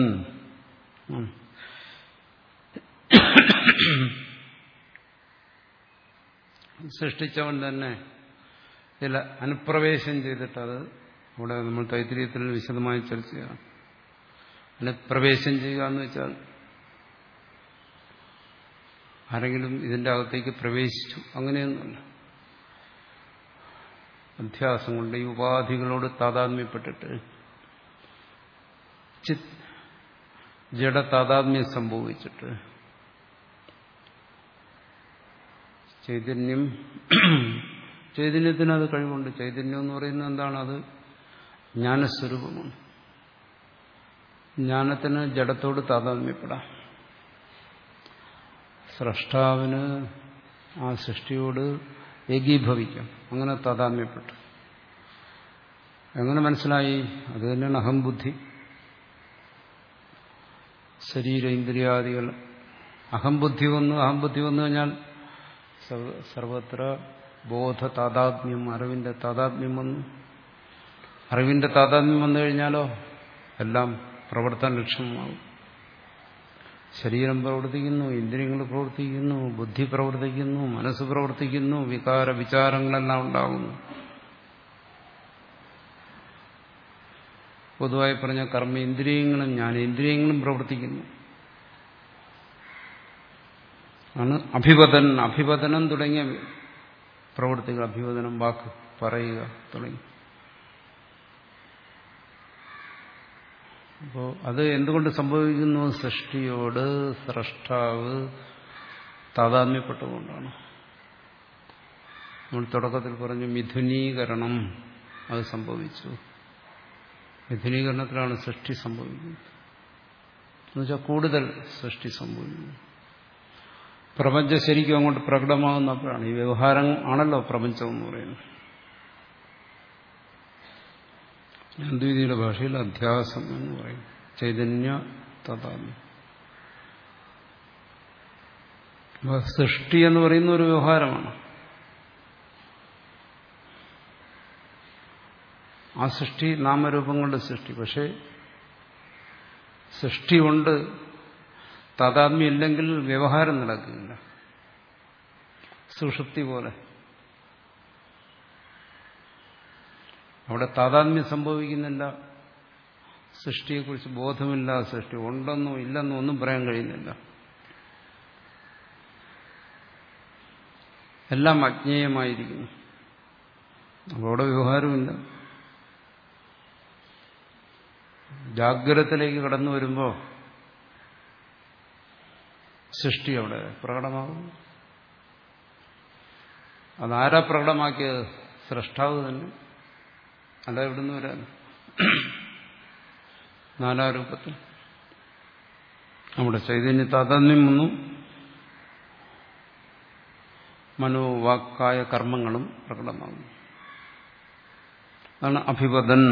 സൃഷ്ടിച്ചവൻ തന്നെ ചില അനുപ്രവേശം ചെയ്തിട്ട് അത് അവിടെ നമ്മൾ തൈത്തിരീയത്തിൽ വിശദമായി ചർച്ച ചെയ്യാം അനുപ്രവേശം ചെയ്യുക എന്ന് വെച്ചാൽ ആരെങ്കിലും ഇതിന്റെ അകത്തേക്ക് പ്രവേശിച്ചു അങ്ങനെയൊന്നുമല്ല അധ്യാസം കൊണ്ട് ഈ ഉപാധികളോട് താതാത്മ്യപ്പെട്ടിട്ട് ചിത് ജഡ താതാത്മ്യം സംഭവിച്ചിട്ട് ചൈതന്യം ചൈതന്യത്തിന് അത് കഴിവുണ്ട് ചൈതന്യം എന്ന് പറയുന്നത് എന്താണ് അത് ജ്ഞാനസ്വരൂപമാണ് ജ്ഞാനത്തിന് ജഡത്തോട് താതാത്മ്യപ്പെടാം സ്രഷ്ടാവിന് ആ സൃഷ്ടിയോട് ഏകീഭവിക്കാം അങ്ങനെ താതാത്മ്യപ്പെട്ടു എങ്ങനെ മനസ്സിലായി അത് തന്നെയാണ് അഹംബുദ്ധി ശരീര ഇന്ദ്രിയാദികൾ അഹംബുദ്ധി വന്നു അഹംബുദ്ധി വന്നു കഴിഞ്ഞാൽ സർവത്ര ബോധ താതാത്മ്യം അറിവിന്റെ താതാത്മ്യം വന്നു അറിവിന്റെ താതാത്മ്യം വന്നു കഴിഞ്ഞാലോ എല്ലാം പ്രവർത്തനക്ഷമമാകും ശരീരം പ്രവർത്തിക്കുന്നു ഇന്ദ്രിയങ്ങൾ പ്രവർത്തിക്കുന്നു ബുദ്ധി പ്രവർത്തിക്കുന്നു മനസ്സ് പ്രവർത്തിക്കുന്നു വികാര വിചാരങ്ങളെല്ലാം ഉണ്ടാകുന്നു പൊതുവായി പറഞ്ഞ കർമ്മേന്ദ്രിയങ്ങളും ജ്ഞാനേന്ദ്രിയങ്ങളും പ്രവർത്തിക്കുന്നു ആണ് അഭിവദൻ അഭിവദനം തുടങ്ങിയ പ്രവൃത്തികൾ അഭിവദനം വാക്ക് പറയുക തുടങ്ങി അപ്പോൾ അത് എന്തുകൊണ്ട് സംഭവിക്കുന്നു സൃഷ്ടിയോട് സ്രഷ്ടാവ് താതാത്മ്യപ്പെട്ടുകൊണ്ടാണ് നമ്മൾ തുടക്കത്തിൽ പറഞ്ഞു മിഥുനീകരണം അത് സംഭവിച്ചു മിഥുനീകരണത്തിലാണ് സൃഷ്ടി സംഭവിക്കുന്നത് എന്നുവെച്ചാൽ കൂടുതൽ സൃഷ്ടി സംഭവിക്കുന്നു പ്രപഞ്ചം ശരിക്കും അങ്ങോട്ട് പ്രകടമാകുന്നപ്പോഴാണ് ഈ വ്യവഹാരം ആണല്ലോ പ്രപഞ്ചം എന്ന് പറയുന്നത് അദ്വൈതിയുടെ ഭാഷയിൽ അധ്യാസം എന്ന് പറയും ചൈതന്യ തഥാമി സൃഷ്ടി എന്ന് പറയുന്ന ഒരു വ്യവഹാരമാണ് ആ സൃഷ്ടി നാമരൂപങ്ങളുടെ സൃഷ്ടി പക്ഷേ സൃഷ്ടി കൊണ്ട് താതാത്മ്യം ഇല്ലെങ്കിൽ വ്യവഹാരം നടക്കില്ല സുഷുപ്തി പോലെ അവിടെ താതാത്മ്യം സംഭവിക്കുന്നില്ല സൃഷ്ടിയെക്കുറിച്ച് ബോധമില്ല സൃഷ്ടി ഉണ്ടെന്നോ ഇല്ലെന്നോ ഒന്നും പറയാൻ കഴിയുന്നില്ല എല്ലാം അജ്ഞേയമായിരിക്കുന്നു അവിടെ വ്യവഹാരമില്ല ജാഗ്രതത്തിലേക്ക് കടന്നു വരുമ്പോൾ സൃഷ്ടി അവിടെ പ്രകടമാകും അതാരാ പ്രകടമാക്കിയത് സൃഷ്ടാവ് തന്നെ അല്ല എവിടുന്ന് വരാൻ നാലാരൂപത്തിൽ നമ്മുടെ ചൈതന്യ താതാത്മ്യം വന്നു മനോവാക്കായ കർമ്മങ്ങളും പ്രകടമാകുന്നു അതാണ് അഭിവദൻ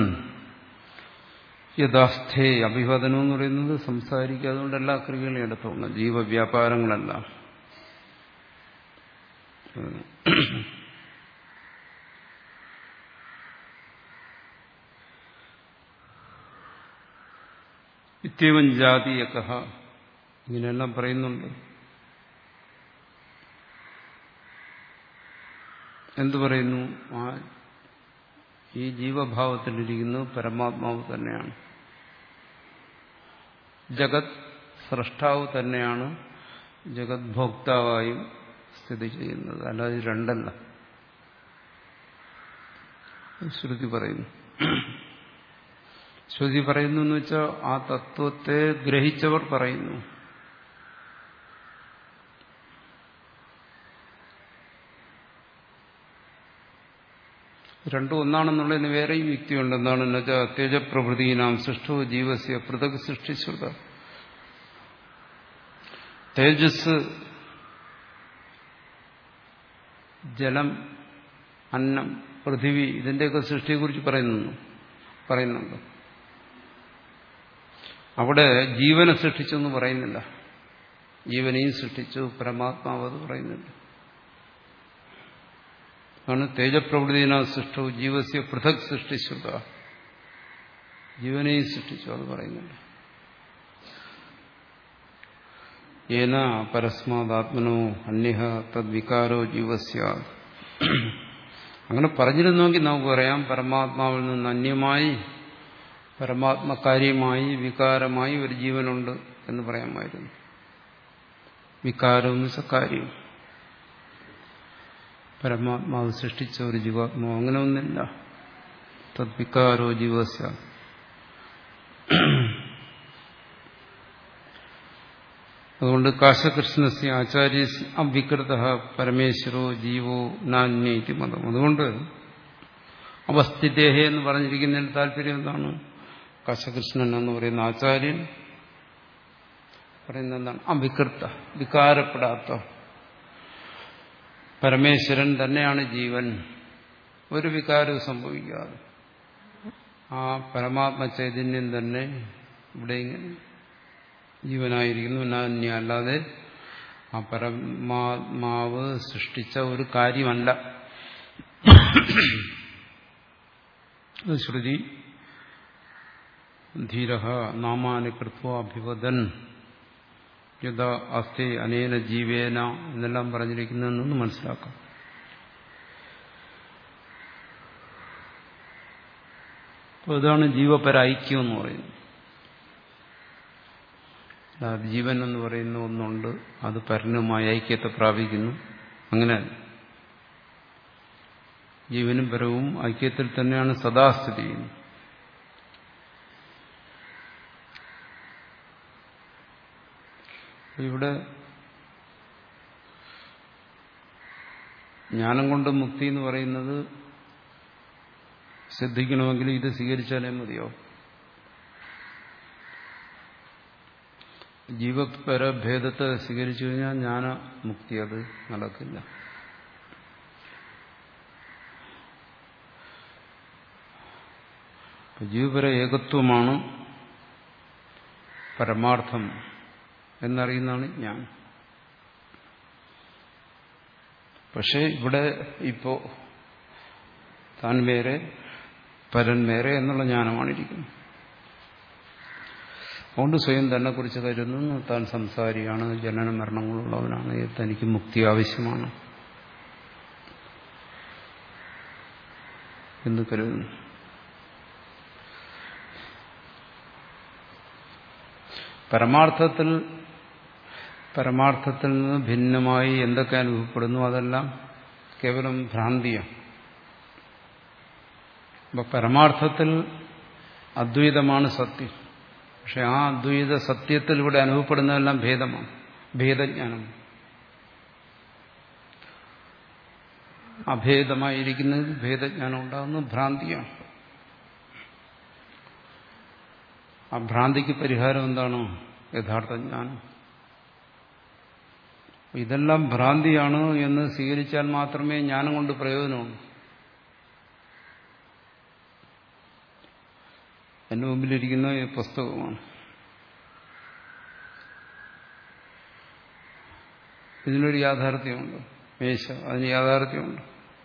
യഥാസ്ഥേ അഭിവദനം എന്ന് പറയുന്നത് സംസാരിക്കുക അതുകൊണ്ട് എല്ലാ ക്രിയകളും എടുത്തോണം ജീവവ്യാപാരങ്ങളെല്ലാം ഇത്യവൻ ജാതിയക ഇങ്ങനെയെല്ലാം പറയുന്നുണ്ട് എന്തു പറയുന്നു ആ ഈ ജീവഭാവത്തിലിരിക്കുന്ന പരമാത്മാവ് തന്നെയാണ് ജഗത് സൃഷ്ടാവ് തന്നെയാണ് ജഗത് ഭോക്താവായും സ്ഥിതി ചെയ്യുന്നത് അല്ലാതെ രണ്ടല്ല ശ്രുതി പറയുന്നു ശ്രുതി പറയുന്നു എന്ന് വെച്ചാൽ ആ തത്വത്തെ ഗ്രഹിച്ചവർ പറയുന്നു രണ്ടും ഒന്നാണെന്നുള്ളതിന് വേറെയും യുക്തിയുണ്ട് എന്താണെന്ന് വെച്ചാൽ തേജപ്രഭൃതിനാം സൃഷ്ടോ ജീവസ്യ പൃഥക് സൃഷ്ടിശ്രുത തേജസ് ജലം അന്നം പൃഥിവി ഇതിൻ്റെയൊക്കെ സൃഷ്ടിയെക്കുറിച്ച് പറയുന്നു പറയുന്നുണ്ട് അവിടെ ജീവനെ സൃഷ്ടിച്ചെന്ന് പറയുന്നില്ല ജീവനെയും സൃഷ്ടിച്ചു പരമാത്മാവ് അത് പറയുന്നില്ല ആണ് തേജപ്രവൃത്തിന സൃഷ്ടു ജീവസ്യ പൃഥക് സൃഷ്ടിച്ചുക ജീവനെയും സൃഷ്ടിച്ചു അത് പറയുന്നുണ്ട് ഏന പരസ്മാതാത്മനോ അന്യഹ തദ്വികാരോ ജീവസ്യ അങ്ങനെ പറഞ്ഞിരുന്നുവെങ്കിൽ നമുക്ക് പറയാം പരമാത്മാവിൽ നിന്ന് അന്യമായി പരമാത്മകാര്യമായി വികാരമായി ഒരു ജീവനുണ്ട് എന്ന് പറയാമായിരുന്നു വികാരം എന്ന് വെച്ചാൽ കാര്യം പരമാത്മാവ് സൃഷ്ടിച്ച ഒരു ജീവാത്മാവ് അങ്ങനെ ഒന്നില്ല തദ്വികാരോ ജീവസ്യ അതുകൊണ്ട് കാശകൃഷ്ണസ്യ ആചാര്യ അവികൃത പരമേശ്വരോ ജീവോ നാന്യതി മതം അതുകൊണ്ട് അവസ്ഥിതേഹ എന്ന് പറഞ്ഞിരിക്കുന്നതിന് താല്പര്യം എന്താണ് കാശകൃഷ്ണൻ എന്ന് പറയുന്ന ആചാര്യൻ പറയുന്ന എന്താണ് അവികൃത വികാരപ്പെടാത്ത പരമേശ്വരൻ തന്നെയാണ് ജീവൻ ഒരു വികാരവും സംഭവിക്കാതെ ആ പരമാത്മ ചൈതന്യം തന്നെ ഇവിടെ ഇങ്ങനെ ജീവനായിരിക്കുന്നു നാന്യ അല്ലാതെ ആ പരമാത്മാവ് സൃഷ്ടിച്ച ഒരു കാര്യമല്ല ശ്രുതി ധീര നാമാനി കൃത്വാഭിവദൻ യഥാ അസ്ഥി അനേന ജീവേന എന്നെല്ലാം പറഞ്ഞിരിക്കുന്നതെന്നൊന്ന് മനസ്സിലാക്കാം അപ്പോൾ ഇതാണ് ജീവപരൈക്യം എന്ന് പറയുന്നത് ജീവൻ എന്ന് പറയുന്ന ഒന്നുണ്ട് അത് പരനുമായി ഐക്യത്തെ പ്രാപിക്കുന്നു അങ്ങനെ ജീവനും പരവും ഐക്യത്തിൽ തന്നെയാണ് സദാസ്ഥിതി ചെയ്യുന്നത് ഇവിടെ ജ്ഞാനം കൊണ്ട് മുക്തി എന്ന് പറയുന്നത് ശ്രദ്ധിക്കണമെങ്കിൽ ഇത് സ്വീകരിച്ചാലേ മതിയോ ജീവപരഭേദത്തെ സ്വീകരിച്ചു കഴിഞ്ഞാൽ ജ്ഞാന മുക്തി അത് നടക്കില്ല ജീവപര ഏകത്വമാണ് പരമാർത്ഥം എന്നറിയുന്നതാണ് ഞാൻ പക്ഷെ ഇവിടെ ഇപ്പോ താൻ വേറെ പരൻ വേറെ എന്നുള്ള ജ്ഞാനമാണ് ഇരിക്കുന്നത് അതുകൊണ്ട് സ്വയം തന്നെ കുറിച്ച് കരുതുന്നു താൻ സംസാരിയാണ് ജനന മരണങ്ങളുള്ളവനാണ് തനിക്ക് മുക്തി ആവശ്യമാണ് എന്ന് കരുതുന്നു പരമാർത്ഥത്തിൽ പരമാർത്ഥത്തിൽ നിന്ന് ഭിന്നമായി എന്തൊക്കെ അനുഭവപ്പെടുന്നു അതെല്ലാം കേവലം ഭ്രാന്തിയാണ് അപ്പൊ പരമാർത്ഥത്തിൽ അദ്വൈതമാണ് സത്യം പക്ഷെ ആ അദ്വൈത സത്യത്തിൽ ഇവിടെ അനുഭവപ്പെടുന്നതെല്ലാം ഭേദമാണ് ഭേദജ്ഞാനം അഭേദമായിരിക്കുന്നത് ഭേദജ്ഞാനം ഉണ്ടാകുന്ന ഭ്രാന്തിയാണ് ആ ഭ്രാന്തിക്ക് പരിഹാരം എന്താണോ യഥാർത്ഥ ജ്ഞാനം ഇതെല്ലാം ഭ്രാന്തിയാണ് എന്ന് സ്വീകരിച്ചാൽ മാത്രമേ ജ്ഞാനം കൊണ്ട് പ്രയോജനമുള്ളൂ എന്റെ മുമ്പിലിരിക്കുന്ന ഈ പുസ്തകമാണ് ഇതിനൊരു യാഥാർത്ഥ്യമുണ്ട് മേശ അതിന് യാഥാർത്ഥ്യമുണ്ട്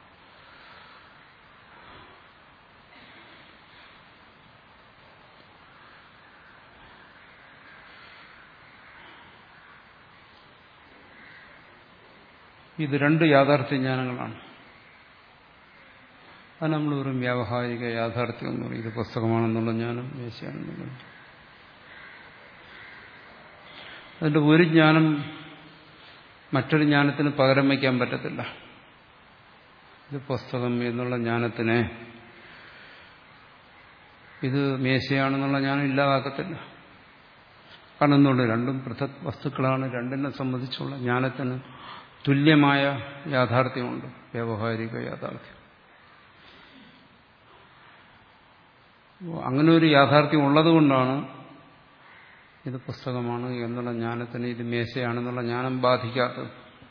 ഇത് രണ്ട് യാഥാർത്ഥ്യ ജ്ഞാനങ്ങളാണ് അത് നമ്മൾ വെറും വ്യാവഹാരിക യാഥാർത്ഥ്യം എന്ന് പറയും ഇത് പുസ്തകമാണെന്നുള്ള ജ്ഞാനം മേശയാണെന്നുള്ളത് അതിന്റെ ഒരു ജ്ഞാനം മറ്റൊരു ജ്ഞാനത്തിന് പകരം വയ്ക്കാൻ പറ്റത്തില്ല ഇത് പുസ്തകം എന്നുള്ള ജ്ഞാനത്തിനെ ഇത് മേശയാണെന്നുള്ള ജ്ഞാനം ഇല്ലാതാക്കത്തില്ല കാരണം എന്തുകൊണ്ട് രണ്ടും പൃഥക് വസ്തുക്കളാണ് രണ്ടിനെ സംബന്ധിച്ചുള്ള ജ്ഞാനത്തിന് തുല്യമായ യാഥാർത്ഥ്യമുണ്ട് വ്യാവഹാരിക യാഥാർത്ഥ്യം അങ്ങനെ ഒരു യാഥാർത്ഥ്യം ഉള്ളതുകൊണ്ടാണ് ഇത് പുസ്തകമാണ് എന്നുള്ള ജ്ഞാനത്തിന് ഇത് മേശയാണെന്നുള്ള ജ്ഞാനം ബാധിക്കാത്തത്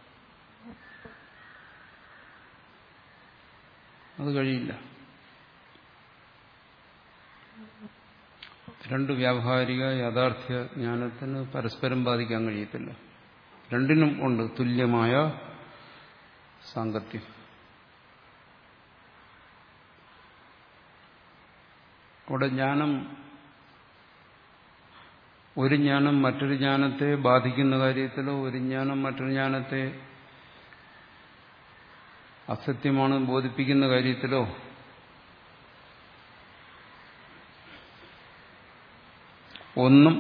അത് കഴിയില്ല രണ്ട് വ്യാവഹാരിക യാഥാർത്ഥ്യ ജ്ഞാനത്തിന് പരസ്പരം ബാധിക്കാൻ കഴിയത്തില്ല രണ്ടിനും ഉണ്ട് തുല്യമായ സാങ്കത്യം അവിടെ ജ്ഞാനം ഒരു ജ്ഞാനം മറ്റൊരു ജ്ഞാനത്തെ ബാധിക്കുന്ന കാര്യത്തിലോ ഒരു ജ്ഞാനം മറ്റൊരു ജ്ഞാനത്തെ അസത്യമാണ് ബോധിപ്പിക്കുന്ന കാര്യത്തിലോ ഒന്നും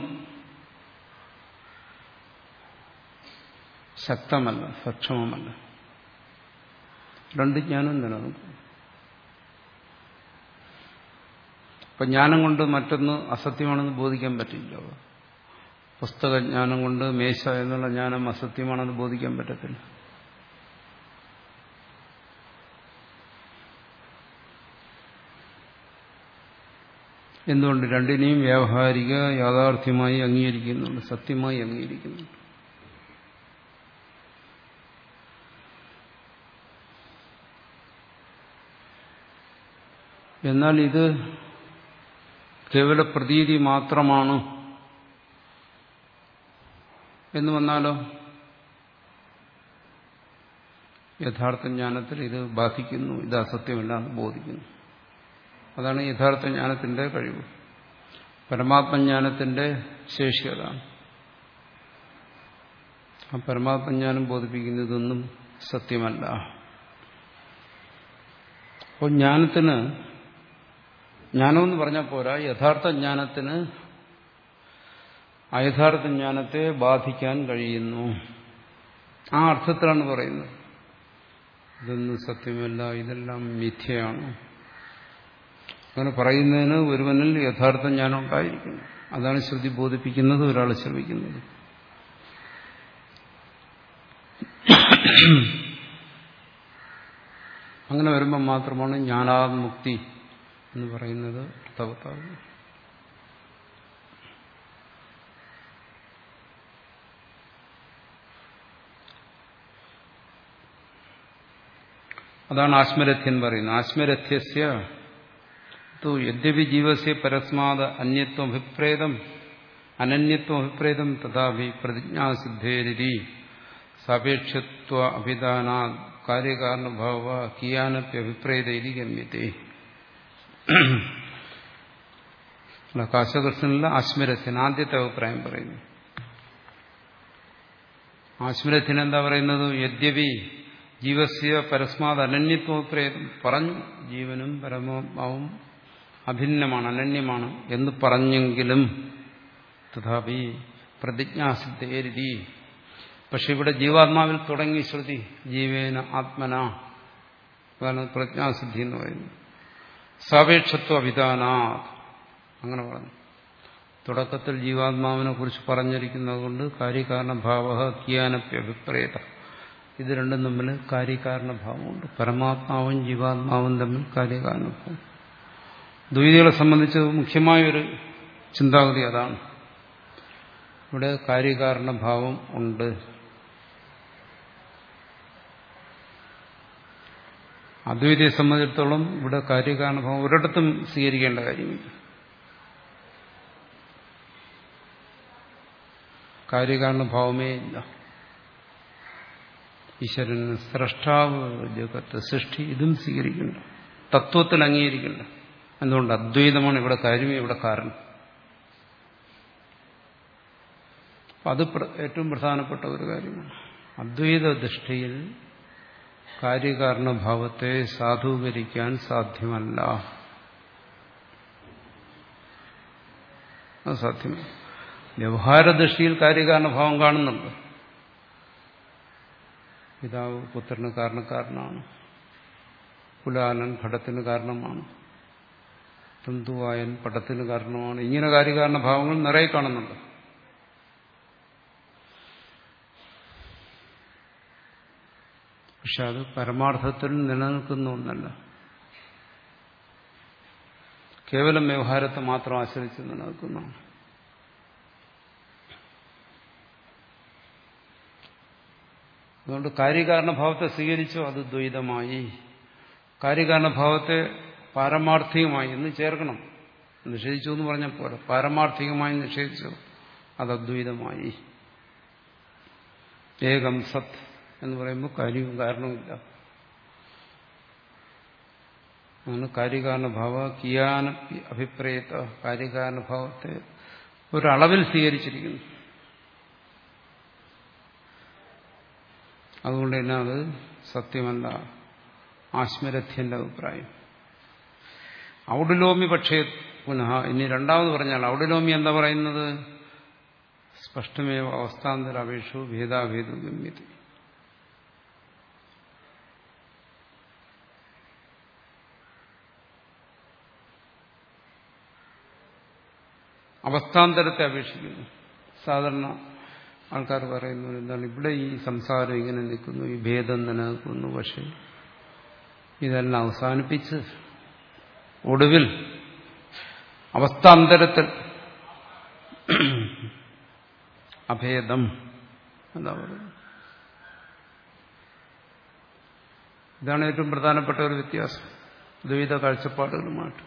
ശക്തമല്ല സക്ഷമമല്ല രണ്ട് ജ്ഞാനം നിലനിൽക്കും അപ്പൊ ജ്ഞാനം കൊണ്ട് മറ്റൊന്ന് അസത്യമാണെന്ന് ബോധിക്കാൻ പറ്റില്ല പുസ്തകജ്ഞാനം കൊണ്ട് മേശ എന്നുള്ള ജ്ഞാനം അസത്യമാണെന്ന് ബോധിക്കാൻ പറ്റത്തില്ല എന്തുകൊണ്ട് രണ്ടിനെയും വ്യാവഹാരിക യാഥാർത്ഥ്യമായി അംഗീകരിക്കുന്നുണ്ട് സത്യമായി അംഗീകരിക്കുന്നുണ്ട് എന്നാൽ ഇത് കേവല പ്രതീതി മാത്രമാണ് എന്ന് വന്നാലോ യഥാർത്ഥ ജ്ഞാനത്തിൽ ഇത് ബാധിക്കുന്നു ഇത് അസത്യമല്ല എന്ന് ബോധിക്കുന്നു അതാണ് യഥാർത്ഥ ജ്ഞാനത്തിന്റെ കഴിവ് പരമാത്മജ്ഞാനത്തിന്റെ ശേഷി അതാണ് ആ പരമാത്മജ്ഞാനം ബോധിപ്പിക്കുന്നതൊന്നും സത്യമല്ല അപ്പോൾ ജ്ഞാനത്തിന് ജ്ഞാനമെന്ന് പറഞ്ഞാൽ പോരാ യഥാർത്ഥ ജ്ഞാനത്തിന് അയഥാർത്ഥ ജ്ഞാനത്തെ ബാധിക്കാൻ കഴിയുന്നു ആ അർത്ഥത്തിലാണ് പറയുന്നത് ഇതൊന്നും സത്യമല്ല ഇതെല്ലാം മിഥ്യയാണ് അങ്ങനെ പറയുന്നതിന് ഒരുവനിൽ യഥാർത്ഥ ജ്ഞാനം ഉണ്ടായിരിക്കുന്നു അതാണ് ശ്രുതി ബോധിപ്പിക്കുന്നത് ഒരാൾ ശ്രമിക്കുന്നത് അങ്ങനെ വരുമ്പോൾ മാത്രമാണ് ജ്ഞാനാമുക്തി എന്ന് പറയുന്നത് അർത്ഥവത്താകുന്നത് അതാണ് ആത്മരഥ്യൻ പറയുന്നത് ആത്മരഥ്യസ്യ യദ്യപി ജീവസ്യ പരസ്മാത് അന്യത്വം അഭിപ്രേതം അനന്യത്വം അഭിപ്രേതം തഥാപി പ്രതിജ്ഞാസിദ്ധേരി സാപേക്ഷത്വ അഭിധാനാ കാര്യകാരണഭാവ കിയാനപ്യഭിപ്രേതൈതി ഗമ്യത്തെ കാശകൃഷ്ണനിലെ ആശ്മരഥ്യൻ ആദ്യത്തെ അഭിപ്രായം പറയുന്നു ആശ്മരഥ്യൻ എന്താ പറയുന്നത് യദ്യപി ജീവസ്യ പരസ്മാത് അനന്യത്വം പ്രേതം പറഞ്ഞു ജീവനും പരമാത്മാവും അഭിന്നമാണ് അനന്യമാണ് എന്ന് പറഞ്ഞെങ്കിലും തഥാപി പ്രതിജ്ഞാസിദ്ധേരി പക്ഷെ ഇവിടെ ജീവാത്മാവിൽ തുടങ്ങി ശ്രുതി ജീവേന ആത്മന അതാണ് പ്രജ്ഞാസിദ്ധി എന്ന് പറയുന്നത് സാപേക്ഷത്വ അഭിധാനാത് അങ്ങനെ പറഞ്ഞു തുടക്കത്തിൽ ജീവാത്മാവിനെ കുറിച്ച് പറഞ്ഞിരിക്കുന്നത് കൊണ്ട് കാര്യകാരണഭാവ കിയാനപ്യഭിപ്രേത ഇത് രണ്ടും തമ്മിൽ കാര്യകാരണഭാവമുണ്ട് പരമാത്മാവും ജീവാത്മാവും തമ്മിൽ കാര്യകാരണഭാവം ദ്വൈതികളെ സംബന്ധിച്ച് മുഖ്യമായൊരു ചിന്താഗതി അതാണ് ഇവിടെ കാര്യകാരണഭാവം ഉണ്ട് അദ്വൈതയെ സംബന്ധിച്ചിടത്തോളം ഇവിടെ കാര്യകാരണഭാവം ഒരിടത്തും സ്വീകരിക്കേണ്ട കാര്യമില്ല കാര്യകാരണഭാവമേ ഇല്ല ഈശ്വരന് സ്രഷ്ടാവ് ജഗത്ത് സൃഷ്ടി ഇതും സ്വീകരിക്കണ്ട തത്വത്തിൽ അംഗീകരിക്കണ്ട എന്തുകൊണ്ട് അദ്വൈതമാണ് ഇവിടെ കാര്യമേ ഇവിടെ കാരണം അത് ഏറ്റവും പ്രധാനപ്പെട്ട ഒരു കാര്യമാണ് അദ്വൈത ദൃഷ്ടിയിൽ കാര്യകാരണഭാവത്തെ സാധൂകരിക്കാൻ സാധ്യമല്ല അത് സാധ്യമല്ല വ്യവഹാരദൃഷ്ടിയിൽ കാര്യകാരണഭാവം കാണുന്നുണ്ട് പിതാവ് പുത്രന് കാരണക്കാരനാണ് കുലാലൻ ഘടത്തിന് കാരണമാണ് തന്തുവായൻ പടത്തിന് കാരണമാണ് ഇങ്ങനെ കാര്യകാരണഭാവങ്ങൾ നിറയെ കാണുന്നുണ്ട് പക്ഷെ അത് പരമാർത്ഥത്തിൽ നിലനിൽക്കുന്ന ഒന്നല്ല കേവലം വ്യവഹാരത്തെ മാത്രം ആശ്രയിച്ച് നിലനിൽക്കുന്നതാണ് അതുകൊണ്ട് കാര്യകാരണഭാവത്തെ സ്വീകരിച്ചോ അത് ദ്വൈതമായി കാര്യകാരണഭാവത്തെ പാരമാർത്ഥികമായി എന്ന് ചേർക്കണം നിഷേധിച്ചു എന്ന് പറഞ്ഞാൽ പോരാ പാരമാർത്ഥികമായി നിഷേധിച്ചു അത് അദ്വൈതമായി ഏകം സത് എന്ന് പറയുമ്പോൾ കാര്യവും കാരണവുമില്ല അങ്ങനെ കാര്യകാരണഭാവ കിയാന അഭിപ്രേത കാര്യകാരണഭാവത്തെ ഒരളവിൽ സ്വീകരിച്ചിരിക്കുന്നു അതുകൊണ്ട് തന്നെ അത് സത്യമല്ല ആശ്മരഥ്യന്റെ അഭിപ്രായം ഔഡുലോമി പക്ഷേ പുനഃ ഇനി രണ്ടാമത് പറഞ്ഞാൽ ഔഡുലോമി എന്താ പറയുന്നത് സ്പഷ്ടമേവ അവസ്ഥാന്തര അപേക്ഷു ഭേദാഭേദു ഗമ്യത അവസ്ഥാന്തരത്തെ അപേക്ഷിക്കുന്നു സാധാരണ ആൾക്കാർ പറയുന്നു എന്താണ് ഇവിടെ ഈ സംസാരം ഇങ്ങനെ നിൽക്കുന്നു ഈ ഭേദം നിലനിൽക്കുന്നു പക്ഷെ ഇതെല്ലാം അവസാനിപ്പിച്ച് ഒടുവിൽ അവസ്ഥാന്തരത്തിൽ അഭേദം എന്താ പറയുന്നത് ഇതാണ് ഏറ്റവും പ്രധാനപ്പെട്ട ഒരു വ്യത്യാസം ദ്വൈത കാഴ്ചപ്പാടുകളുമായിട്ട്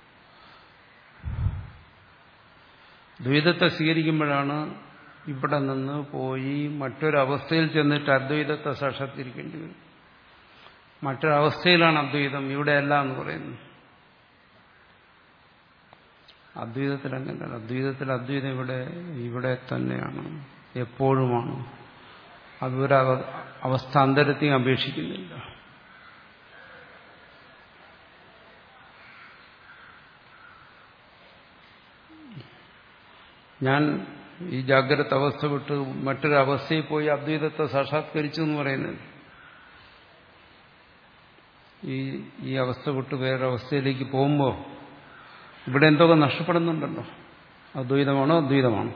ദ്വൈതത്തെ സ്വീകരിക്കുമ്പോഴാണ് ഇവിടെ നിന്ന് പോയി മറ്റൊരവസ്ഥയിൽ ചെന്നിട്ട് അദ്വൈതത്തെ സാക്ഷാത്കരിക്കേണ്ടി വരും മറ്റൊരവസ്ഥയിലാണ് അദ്വൈതം ഇവിടെയല്ല എന്ന് പറയുന്നു അദ്വൈതത്തിൽ അങ്ങനെയല്ല അദ്വൈതത്തിൽ അദ്വൈതം ഇവിടെ ഇവിടെ തന്നെയാണ് എപ്പോഴുമാണ് അതൊരു അവസ്ഥാന്തരത്തെയും അപേക്ഷിക്കുന്നില്ല ഞാൻ ഈ ജാഗ്രത അവസ്ഥ വിട്ട് മറ്റൊരു അവസ്ഥയിൽ പോയി അദ്വൈതത്തെ സാക്ഷാത്കരിച്ചു എന്ന് പറയുന്നത് ഈ ഈ അവസ്ഥ വിട്ട് വേറൊരവസ്ഥയിലേക്ക് പോകുമ്പോൾ ഇവിടെ എന്തൊക്കെ നഷ്ടപ്പെടുന്നുണ്ടല്ലോ അദ്വൈതമാണോ അദ്വൈതമാണോ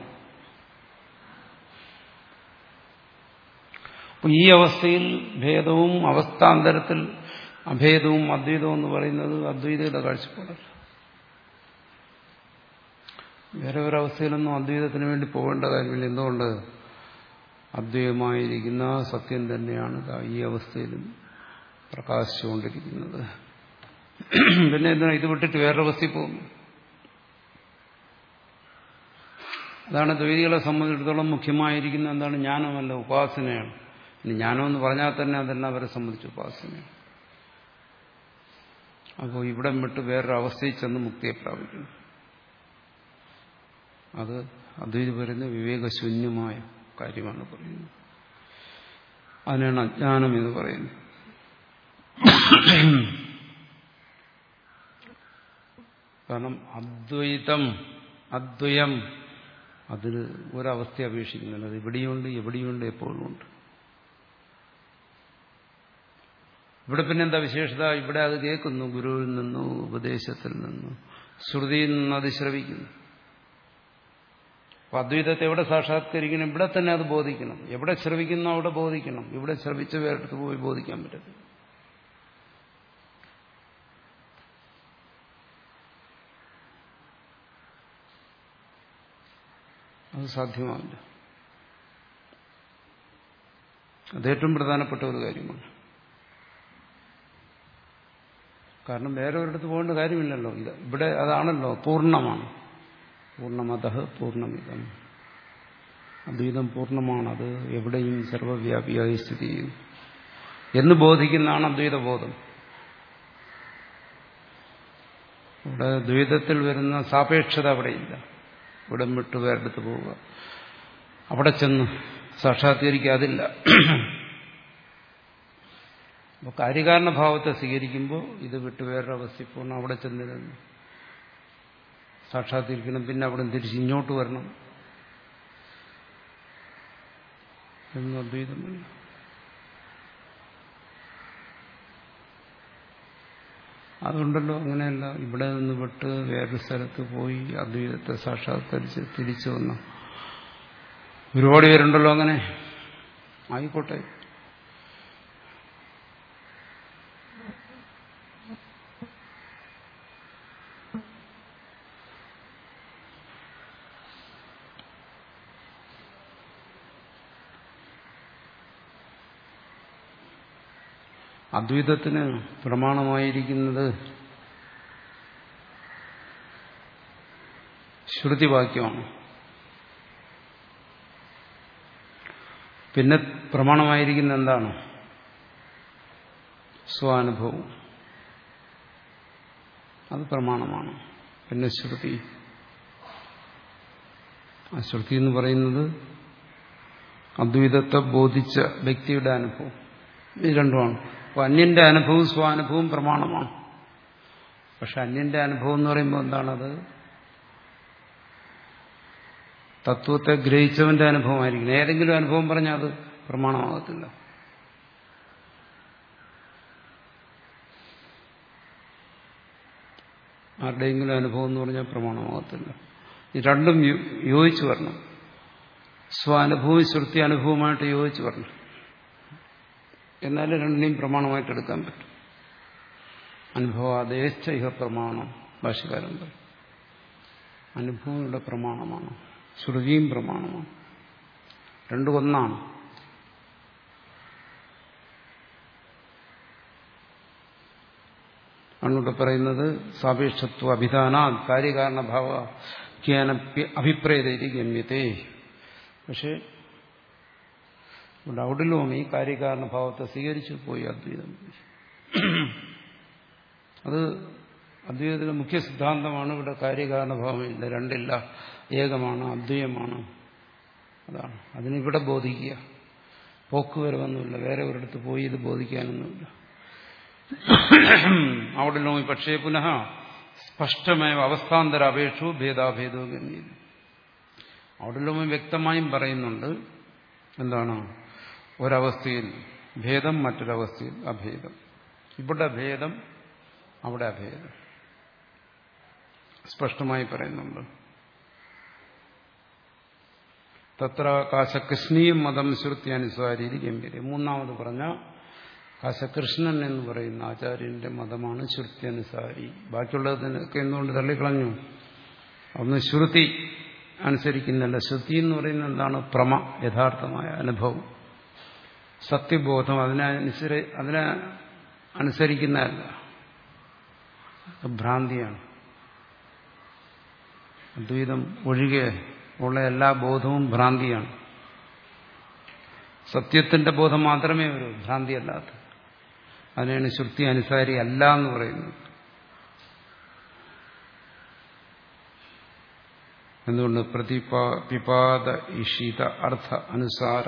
അപ്പൊ ഈ അവസ്ഥയിൽ ഭേദവും അവസ്ഥാന്തരത്തിൽ അഭേദവും അദ്വൈതവും എന്ന് പറയുന്നത് അദ്വൈതയുടെ കാഴ്ചപ്പാടല്ല വേറെ ഒരവസ്ഥയിലൊന്നും അദ്വൈതത്തിന് വേണ്ടി പോകേണ്ട കാര്യമില്ല എന്തുകൊണ്ട് അദ്വൈതമായിരിക്കുന്ന സത്യം തന്നെയാണ് ഈ അവസ്ഥയിലും പ്രകാശിച്ചുകൊണ്ടിരിക്കുന്നത് പിന്നെ എന്തിനാ ഇത് വിട്ടിട്ട് വേറൊരു അവസ്ഥയിൽ പോകുന്നു അതാണ് ദ്വൈതികളെ സംബന്ധിച്ചിടത്തോളം മുഖ്യമായിരിക്കുന്ന എന്താണ് ജ്ഞാനമല്ല ഉപാസനയാണ് ഇനി ജ്ഞാനം എന്ന് പറഞ്ഞാൽ തന്നെ അതെല്ലാം അവരെ സംബന്ധിച്ച് ഉപാസനയാണ് അപ്പോൾ ഇവിടം വിട്ട് വേറൊരു അവസ്ഥയിൽ ചെന്ന് മുക്തിയെ പ്രാപിക്കുന്നു അത് അദ്വൈതി പറയുന്ന വിവേകശൂന്യമായ കാര്യമാണ് പറയുന്നത് അതിനാണ് അജ്ഞാനം എന്ന് പറയുന്നത് കാരണം അദ്വൈതം അദ്വയം അതിന് ഒരവസ്ഥ അപേക്ഷിക്കുന്നില്ല അത് ഇവിടെയുണ്ട് എവിടെയുണ്ട് എപ്പോഴും ഉണ്ട് ഇവിടെ പിന്നെ എന്താ വിശേഷത ഇവിടെ അത് കേൾക്കുന്നു ഗുരുവിൽ നിന്നോ ഉപദേശത്തിൽ നിന്നോ ശ്രുതിയിൽ നിന്ന് അത് ശ്രവിക്കുന്നു അപ്പൊ അദ്വൈതത്തെ എവിടെ സാക്ഷാത്കരിക്കണം ഇവിടെ തന്നെ അത് ബോധിക്കണം എവിടെ ശ്രവിക്കുന്നു അവിടെ ബോധിക്കണം ഇവിടെ ശ്രവിച്ച വേറെടുത്ത് പോയി ബോധിക്കാൻ പറ്റത്തില്ല അത് സാധ്യമാവില്ല അത് ഏറ്റവും പ്രധാനപ്പെട്ട ഒരു കാര്യമാണ് കാരണം വേറെ ഒരിടത്ത് പോകേണ്ട കാര്യമില്ലല്ലോ ഇത് ഇവിടെ അതാണല്ലോ പൂർണ്ണമാണ് പൂർണ്ണമത പൂർണ്ണമിതം അദ്വൈതം പൂർണ്ണമാണ് അത് എവിടെയും സർവവ്യാപിയായി സ്ഥിതി ചെയ്യുന്നു എന്ന് ബോധിക്കുന്നതാണ് അദ്വൈത ബോധം ഇവിടെ ദ്വൈതത്തിൽ വരുന്ന സാപേക്ഷത അവിടെയില്ല ഇവിടെ വിട്ട് വേറെടുത്ത് പോവുക അവിടെ ചെന്ന് സാക്ഷാത്കരിക്കുക അതില്ല അപ്പോൾ കാര്യകാരണ ഭാവത്തെ സ്വീകരിക്കുമ്പോൾ ഇത് വിട്ട് വേറൊരു അവസ്ഥയിൽ പോകണം അവിടെ ചെന്നിരുന്നു സാക്ഷാത്കരിക്കണം പിന്നെ അവിടെ തിരിച്ച് ഇങ്ങോട്ട് വരണം എന്ന് അദ്വൈതമില്ല അതുകൊണ്ടല്ലോ അങ്ങനെയല്ല ഇവിടെ നിന്ന് വിട്ട് വേറൊരു സ്ഥലത്ത് പോയി അദ്വൈതത്തെ സാക്ഷാത്കരിച്ച് തിരിച്ചു വന്ന ഒരുപാട് പേരുണ്ടല്ലോ അങ്ങനെ ആയിക്കോട്ടെ അദ്വൈതത്തിന് പ്രമാണമായിരിക്കുന്നത് ശ്രുതിവാക്യമാണ് പിന്നെ പ്രമാണമായിരിക്കുന്ന എന്താണ് സ്വാനുഭവം അത് പ്രമാണമാണ് പിന്നെ ശ്രുതി ആ ശ്രുതി എന്ന് പറയുന്നത് അദ്വൈതത്തെ ബോധിച്ച വ്യക്തിയുടെ അനുഭവം ഇത് രണ്ടുമാണ് അപ്പോൾ അന്യന്റെ അനുഭവവും സ്വാനുഭവവും പ്രമാണമാണ് പക്ഷെ അന്യന്റെ അനുഭവം എന്ന് പറയുമ്പോൾ എന്താണത് തത്വത്തെ ഗ്രഹിച്ചവന്റെ അനുഭവമായിരിക്കും ഏതെങ്കിലും അനുഭവം പറഞ്ഞാൽ അത് പ്രമാണമാകത്തില്ല ആരുടെയെങ്കിലും അനുഭവം എന്ന് പറഞ്ഞാൽ പ്രമാണമാകത്തില്ല ഈ രണ്ടും യോജിച്ചു വരണം സ്വാനുഭവവും ശ്രുതി അനുഭവമായിട്ട് യോജിച്ചു വരണം എന്നാലും രണ്ടിനെയും പ്രമാണമായിട്ട് എടുക്കാൻ പറ്റും അനുഭവാദേശ ഇഹ പ്രമാണം ഭാഷകാരൻ പറയും അനുഭവം ഇവിടെ പ്രമാണമാണ് ശ്രുതിയും പ്രമാണമാണ് രണ്ടും ഒന്നാണ് അന്നിവിടെ പറയുന്നത് സാപേക്ഷത്വ അഭിധാന കാര്യകാരണഭാവ അഭിപ്രേതരി ഗമ്യത്തെ പക്ഷെ ഇവിടെ ഔഡിലോം ഈ കാര്യകാരണഭാവത്തെ സ്വീകരിച്ചു പോയി അദ്വൈതം അത് അദ്വൈതത്തിലെ മുഖ്യ സിദ്ധാന്തമാണ് ഇവിടെ കാര്യകാരണഭാവമില്ല രണ്ടില്ല ഏകമാണ് അദ്വൈതമാണ് അതാണ് അതിനിവിടെ ബോധിക്കുക പോക്കുവരവൊന്നുമില്ല വേറെ ഒരിടത്ത് പോയി ഇത് ബോധിക്കാനൊന്നുമില്ല അവിടെ നോക്കി പക്ഷേ പുനഃ സ്പഷ്ടമായ അവസ്ഥാന്തര അപേക്ഷു ഭേദാഭേദവും ഗമ്യം അവിടെ വ്യക്തമായും പറയുന്നുണ്ട് എന്താണ് ഒരവസ്ഥയിൽ ഭേദം മറ്റൊരവസ്ഥയിൽ അഭേദം ഇവിടെ ഭേദം അവിടെ അഭേദം സ്പഷ്ടമായി പറയുന്നുണ്ട് തത്ര കാശകൃഷ്ണീയം മതം ശ്രുതി അനുസാരി ഗംഭീര മൂന്നാമത് പറഞ്ഞ കാശകൃഷ്ണൻ എന്ന് പറയുന്ന ആചാര്യന്റെ മതമാണ് ശ്രുതി അനുസാരി ബാക്കിയുള്ളതിനൊക്കെ എന്തുകൊണ്ട് തള്ളിക്കളഞ്ഞു ഒന്ന് ശ്രുതി അനുസരിക്കുന്നില്ല ശ്രുതി എന്ന് പറയുന്നത് എന്താണ് പ്രമ യഥാർത്ഥമായ അനുഭവം സത്യബോധം അതിനെ അനുസരി അതിനെ അനുസരിക്കുന്നതല്ല ഭ്രാന്തിയാണ് അദ്വൈതം ഒഴികെ ഉള്ള എല്ലാ ബോധവും ഭ്രാന്തിയാണ് സത്യത്തിന്റെ ബോധം മാത്രമേ വരൂ ഭ്രാന്തിയല്ലാത്ത അതിനാണ് ശ്രുതി അനുസാരി അല്ല എന്ന് പറയുന്നത് എന്തുകൊണ്ട് പ്രതിപാ പിപാത ഇഷിത അർത്ഥ അനുസാര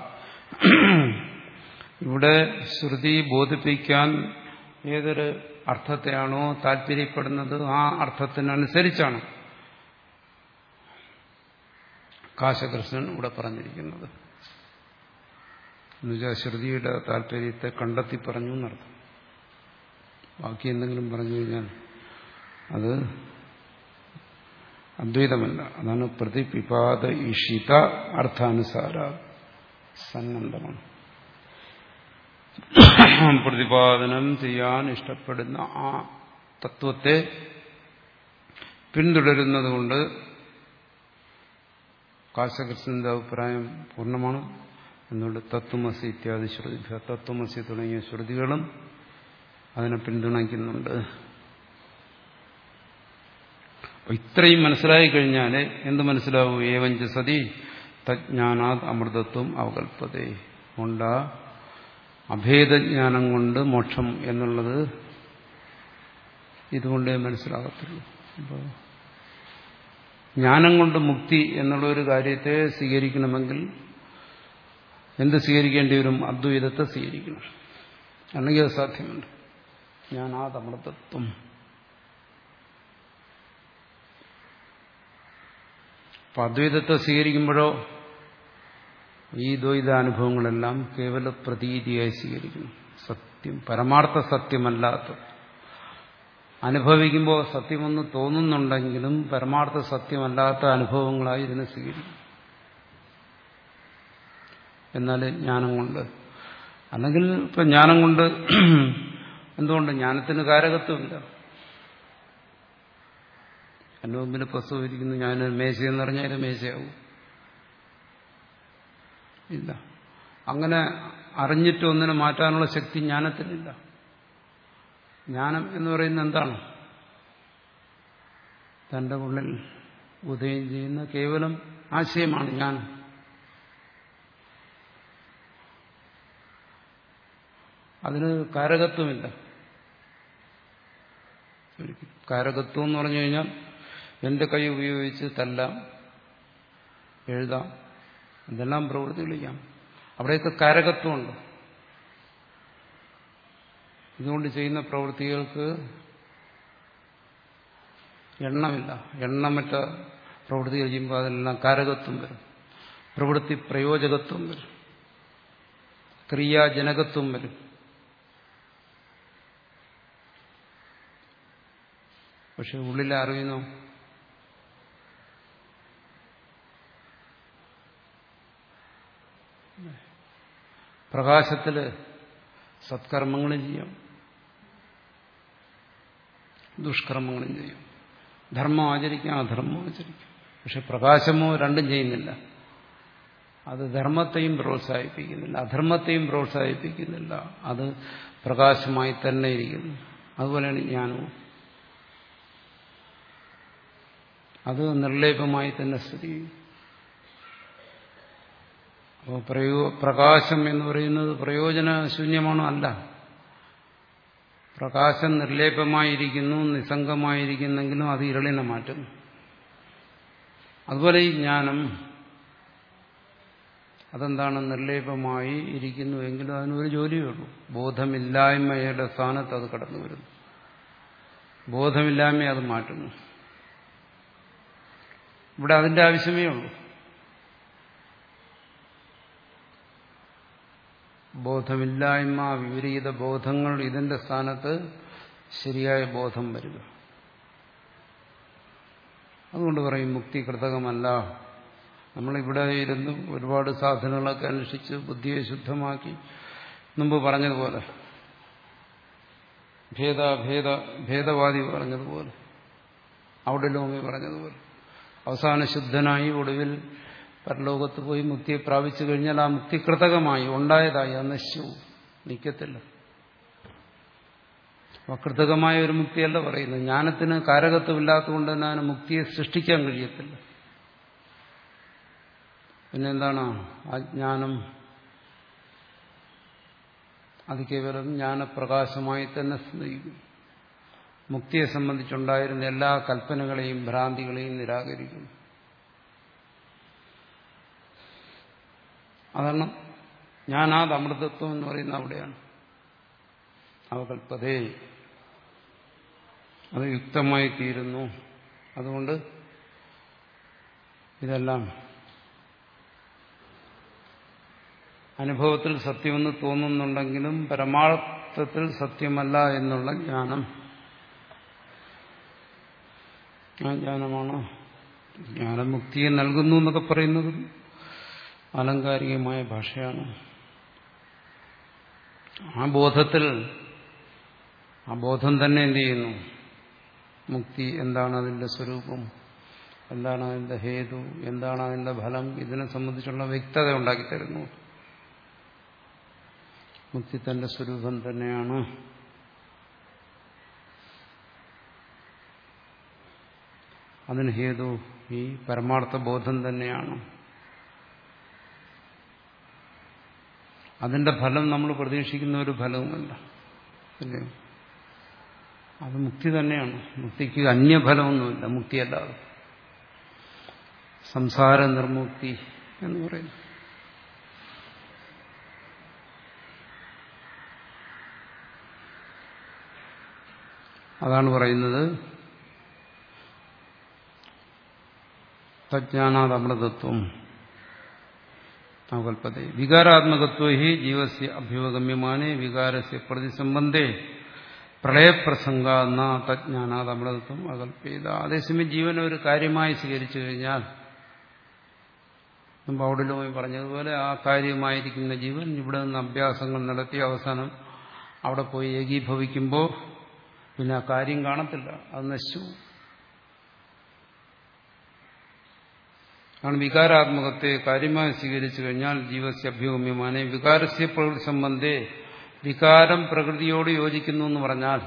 ഇവിടെ ശ്രുതി ബോധിപ്പിക്കാൻ ഏതൊരു അർത്ഥത്തെയാണോ താല്പര്യപ്പെടുന്നത് ആ അർത്ഥത്തിനനുസരിച്ചാണ് കാശകൃഷ്ണൻ ഇവിടെ പറഞ്ഞിരിക്കുന്നത് എന്നുവെച്ചാൽ ശ്രുതിയുടെ താല്പര്യത്തെ കണ്ടെത്തി പറഞ്ഞു എന്നർത്ഥം ബാക്കി എന്തെങ്കിലും പറഞ്ഞു കഴിഞ്ഞാൽ അത് അദ്വൈതമല്ല അതാണ് പ്രതിപിപാത ഇഷിത അർത്ഥാനുസാര സന്നദ്ധമാണ് പ്രതിപാദനം ചെയ്യാൻ ഇഷ്ടപ്പെടുന്ന ആ തത്വത്തെ പിന്തുടരുന്നതുകൊണ്ട് കാശകൃഷ്ണന്റെ അഭിപ്രായം പൂർണ്ണമാണ് എന്നുകൊണ്ട് തത്വമസി ഇത്യാദി ശ്രുതി തത്വമസി തുടങ്ങിയ ശ്രുതികളും അതിനെ പിന്തുണയ്ക്കുന്നുണ്ട് ഇത്രയും മനസ്സിലായി കഴിഞ്ഞാൽ എന്ത് മനസ്സിലാവും ഏവഞ്ച സതി തജ്ഞാനാത് അമൃതത്വം അവകൽപ്പതേ കൊണ്ട അഭേദജ്ഞാനം കൊണ്ട് മോക്ഷം എന്നുള്ളത് ഇതുകൊണ്ടേ മനസ്സിലാകത്തുള്ളൂ അപ്പോൾ ജ്ഞാനം കൊണ്ട് മുക്തി എന്നുള്ള ഒരു കാര്യത്തെ സ്വീകരിക്കണമെങ്കിൽ എന്ത് സ്വീകരിക്കേണ്ടി വരും അദ്വൈതത്തെ സ്വീകരിക്കണം അല്ലെങ്കിൽ അത് സാധ്യമല്ല ഞാൻ ആ തമൃതത്വം അപ്പൊ അദ്വൈതത്തെ സ്വീകരിക്കുമ്പോഴോ ഈ ദ്വൈതാനുഭവങ്ങളെല്ലാം കേവല പ്രതീതിയായി സ്വീകരിക്കണം സത്യം പരമാർത്ഥ സത്യമല്ലാത്തത് അനുഭവിക്കുമ്പോൾ സത്യമെന്ന് തോന്നുന്നുണ്ടെങ്കിലും പരമാർത്ഥ സത്യമല്ലാത്ത അനുഭവങ്ങളായി ഇതിനെ സ്വീകരിക്കും എന്നാൽ ജ്ഞാനം കൊണ്ട് അല്ലെങ്കിൽ ഇപ്പൊ ജ്ഞാനം കൊണ്ട് എന്തുകൊണ്ട് ജ്ഞാനത്തിന് കാരകത്വമില്ല എൻ്റെ മുമ്പിൽ പ്രസവിച്ചിരിക്കുന്നു ഞാൻ മേശയെന്ന് പറഞ്ഞാൽ മേശയാവും ഇല്ല അങ്ങനെ അറിഞ്ഞിട്ട് ഒന്നിനെ മാറ്റാനുള്ള ശക്തി ജ്ഞാനത്തിനില്ല ജ്ഞാനം എന്ന് പറയുന്നത് എന്താണ് തന്റെ ഉള്ളിൽ ഉദയം ചെയ്യുന്ന കേവലം ആശയമാണ് ജ്ഞാനം അതിന് കാരകത്വമില്ല കാരകത്വം എന്ന് പറഞ്ഞു കഴിഞ്ഞാൽ എന്റെ കൈ ഉപയോഗിച്ച് തല്ലാം എഴുതാം എന്തെല്ലാം പ്രവൃത്തികൾ ചെയ്യാം അവിടെയൊക്കെ കാരകത്വമുണ്ട് ഇതുകൊണ്ട് ചെയ്യുന്ന പ്രവൃത്തികൾക്ക് എണ്ണമില്ല എണ്ണമറ്റ പ്രവൃത്തികൾ ചെയ്യുമ്പോൾ അതിലെല്ലാം കാരകത്വം വരും പ്രവൃത്തി പ്രയോജകത്വം വരും ക്രിയാജനകത്വം വരും പക്ഷെ ഉള്ളിൽ അറിയുന്നു പ്രകാശത്തില് സത്കർമ്മങ്ങളും ചെയ്യാം ദുഷ്കർമ്മങ്ങളും ചെയ്യാം ധർമ്മം ആചരിക്കാം അധർമ്മം ആചരിക്കാം പക്ഷെ പ്രകാശമോ രണ്ടും ചെയ്യുന്നില്ല അത് ധർമ്മത്തെയും പ്രോത്സാഹിപ്പിക്കുന്നില്ല അധർമ്മത്തെയും പ്രോത്സാഹിപ്പിക്കുന്നില്ല അത് പ്രകാശമായി തന്നെ ഇരിക്കുന്നു അതുപോലെയാണ് ജ്ഞാനവും അത് നിർലേപമായി തന്നെ സ്ഥിതി ചെയ്യും അപ്പോൾ പ്രയോ പ്രകാശം എന്ന് പറയുന്നത് പ്രയോജനശൂന്യമാണോ അല്ല പ്രകാശം നിർലേപമായിരിക്കുന്നു നിസ്സംഗമായിരിക്കുന്നെങ്കിലും അത് ഇരളിനെ മാറ്റുന്നു അതുപോലെ ഈ ജ്ഞാനം അതെന്താണ് നിർലേപമായി ഇരിക്കുന്നുവെങ്കിലും അതിനൊരു ജോലിയേ ഉള്ളൂ ബോധമില്ലായ്മയുടെ സ്ഥാനത്ത് അത് കടന്നു വരുന്നു ബോധമില്ലായ്മയെ അത് മാറ്റുന്നു ഇവിടെ അതിന്റെ ആവശ്യമേ ഉള്ളൂ ബോധമില്ലായ്മ വിപരീത ബോധങ്ങൾ ഇതിന്റെ സ്ഥാനത്ത് ശരിയായ ബോധം വരിക അതുകൊണ്ട് പറയും മുക്തി കൃതകമല്ല നമ്മളിവിടെ ഇരുന്ന് ഒരുപാട് സാധനങ്ങളൊക്കെ അന്വേഷിച്ച് ബുദ്ധിയെ ശുദ്ധമാക്കി മുമ്പ് പറഞ്ഞതുപോലെ ഭേദ ഭേദ ഭേദവാദി പറഞ്ഞതുപോലെ അവിടെ ലോമി പറഞ്ഞതുപോലെ അവസാന ശുദ്ധനായി ഒടുവിൽ പരലോകത്ത് പോയി മുക്തിയെ പ്രാപിച്ചു കഴിഞ്ഞാൽ ആ മുക്തി കൃതകമായി ഉണ്ടായതായി അത് നശിച്ചു നിൽക്കത്തില്ല അപ്പൊ കൃതകമായ ഒരു മുക്തിയല്ല പറയുന്നത് ജ്ഞാനത്തിന് കാരകത്വമില്ലാത്തതുകൊണ്ട് തന്നെ അതിന് മുക്തിയെ സൃഷ്ടിക്കാൻ കഴിയത്തില്ല പിന്നെന്താണ് ആ ജ്ഞാനം അത് കേവലം ജ്ഞാനപ്രകാശമായി തന്നെ സ്നേഹിക്കും മുക്തിയെ സംബന്ധിച്ചുണ്ടായിരുന്ന എല്ലാ കൽപ്പനകളെയും ഭ്രാന്തികളെയും നിരാകരിക്കുന്നു അതാണ് ഞാനാത് അമൃതത്വം എന്ന് പറയുന്ന അവിടെയാണ് അവകൽപ്പതേ അത് യുക്തമായി തീരുന്നു അതുകൊണ്ട് ഇതെല്ലാം അനുഭവത്തിൽ സത്യമെന്ന് തോന്നുന്നുണ്ടെങ്കിലും പരമാർത്ഥത്തിൽ സത്യമല്ല എന്നുള്ള ജ്ഞാനം ആ ജ്ഞാനമാണ് ജ്ഞാനമുക്തിയെ നൽകുന്നു എന്നൊക്കെ പറയുന്നത് ആലങ്കാരികമായ ഭാഷയാണ് ആ ബോധത്തിൽ ആ ബോധം തന്നെ എന്ത് ചെയ്യുന്നു മുക്തി എന്താണ് അതിന്റെ സ്വരൂപം എന്താണ് അതിന്റെ ഹേതു എന്താണ് അതിന്റെ ഫലം ഇതിനെ സംബന്ധിച്ചുള്ള വ്യക്തത ഉണ്ടാക്കി തരുന്നു മുക്തി തന്റെ സ്വരൂപം തന്നെയാണ് അതിന് ഹേതു ഈ പരമാർത്ഥ ബോധം തന്നെയാണ് അതിന്റെ ഫലം നമ്മൾ പ്രതീക്ഷിക്കുന്ന ഒരു ഫലവുമല്ല അല്ലേ അത് മുക്തി തന്നെയാണ് മുക്തിക്ക് അന്യഫലമൊന്നുമില്ല മുക്തിയല്ലാതെ സംസാര നിർമുക്തി എന്ന് പറയുന്നു അതാണ് പറയുന്നത് തജ്ഞാനാദമൃതത്വം അവകൽപ്പത വികാരാത്മകത്വ ഹി ജീവസ്യ അഭ്യുപഗമ്യമാനെ വികാരസ്യ പ്രതിസംബന്ധേ പ്രളയപ്രസംഗ എന്ന തജ്ഞാനാദമൃതത്വം അകൽപ്പേത അതേസമയം ജീവനെ ഒരു കാര്യമായി സ്വീകരിച്ചു കഴിഞ്ഞാൽ മുമ്പ് ഔഡിലുമായി പറഞ്ഞതുപോലെ ആ കാര്യമായിരിക്കുന്ന ജീവൻ ഇവിടെ നിന്ന് അഭ്യാസങ്ങൾ നടത്തി അവസാനം അവിടെ പോയി ഏകീഭവിക്കുമ്പോൾ പിന്നെ ആ കാര്യം കാണത്തില്ല അത് നശിച്ചു ആണ് വികാരാത്മകത്തെ കാര്യമായി സ്വീകരിച്ചു കഴിഞ്ഞാൽ ജീവസ്യ അഭ്യൂമ്യമാനെ വികാരസ്യ പ്രകൃതി സംബന്ധേ വികാരം പ്രകൃതിയോട് യോജിക്കുന്നു എന്ന് പറഞ്ഞാൽ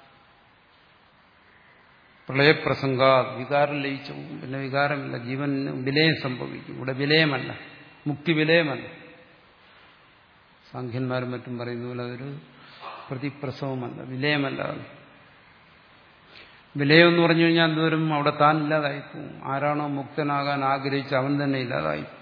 പ്രളയപ്രസംഗ വികാരം ലയിച്ചു പോകും. പിന്നെ വികാരമില്ല ജീവന് വിലയം സംഭവിക്കും ഇവിടെ വിലയമല്ല മുക്തി വിലയമല്ല സാഖ്യന്മാരും മറ്റും പറയുന്ന പോലെ അതൊരു പ്രതിപ്രസവമല്ല വിലയമല്ല അത് വിലയം എന്ന് പറഞ്ഞു കഴിഞ്ഞാൽ എന്തോരും അവിടെ താൻ ഇല്ലാതായി പോകും ആരാണോ മുക്തനാകാൻ ആഗ്രഹിച്ച് അവൻ തന്നെ ഇല്ലാതായി പോകും.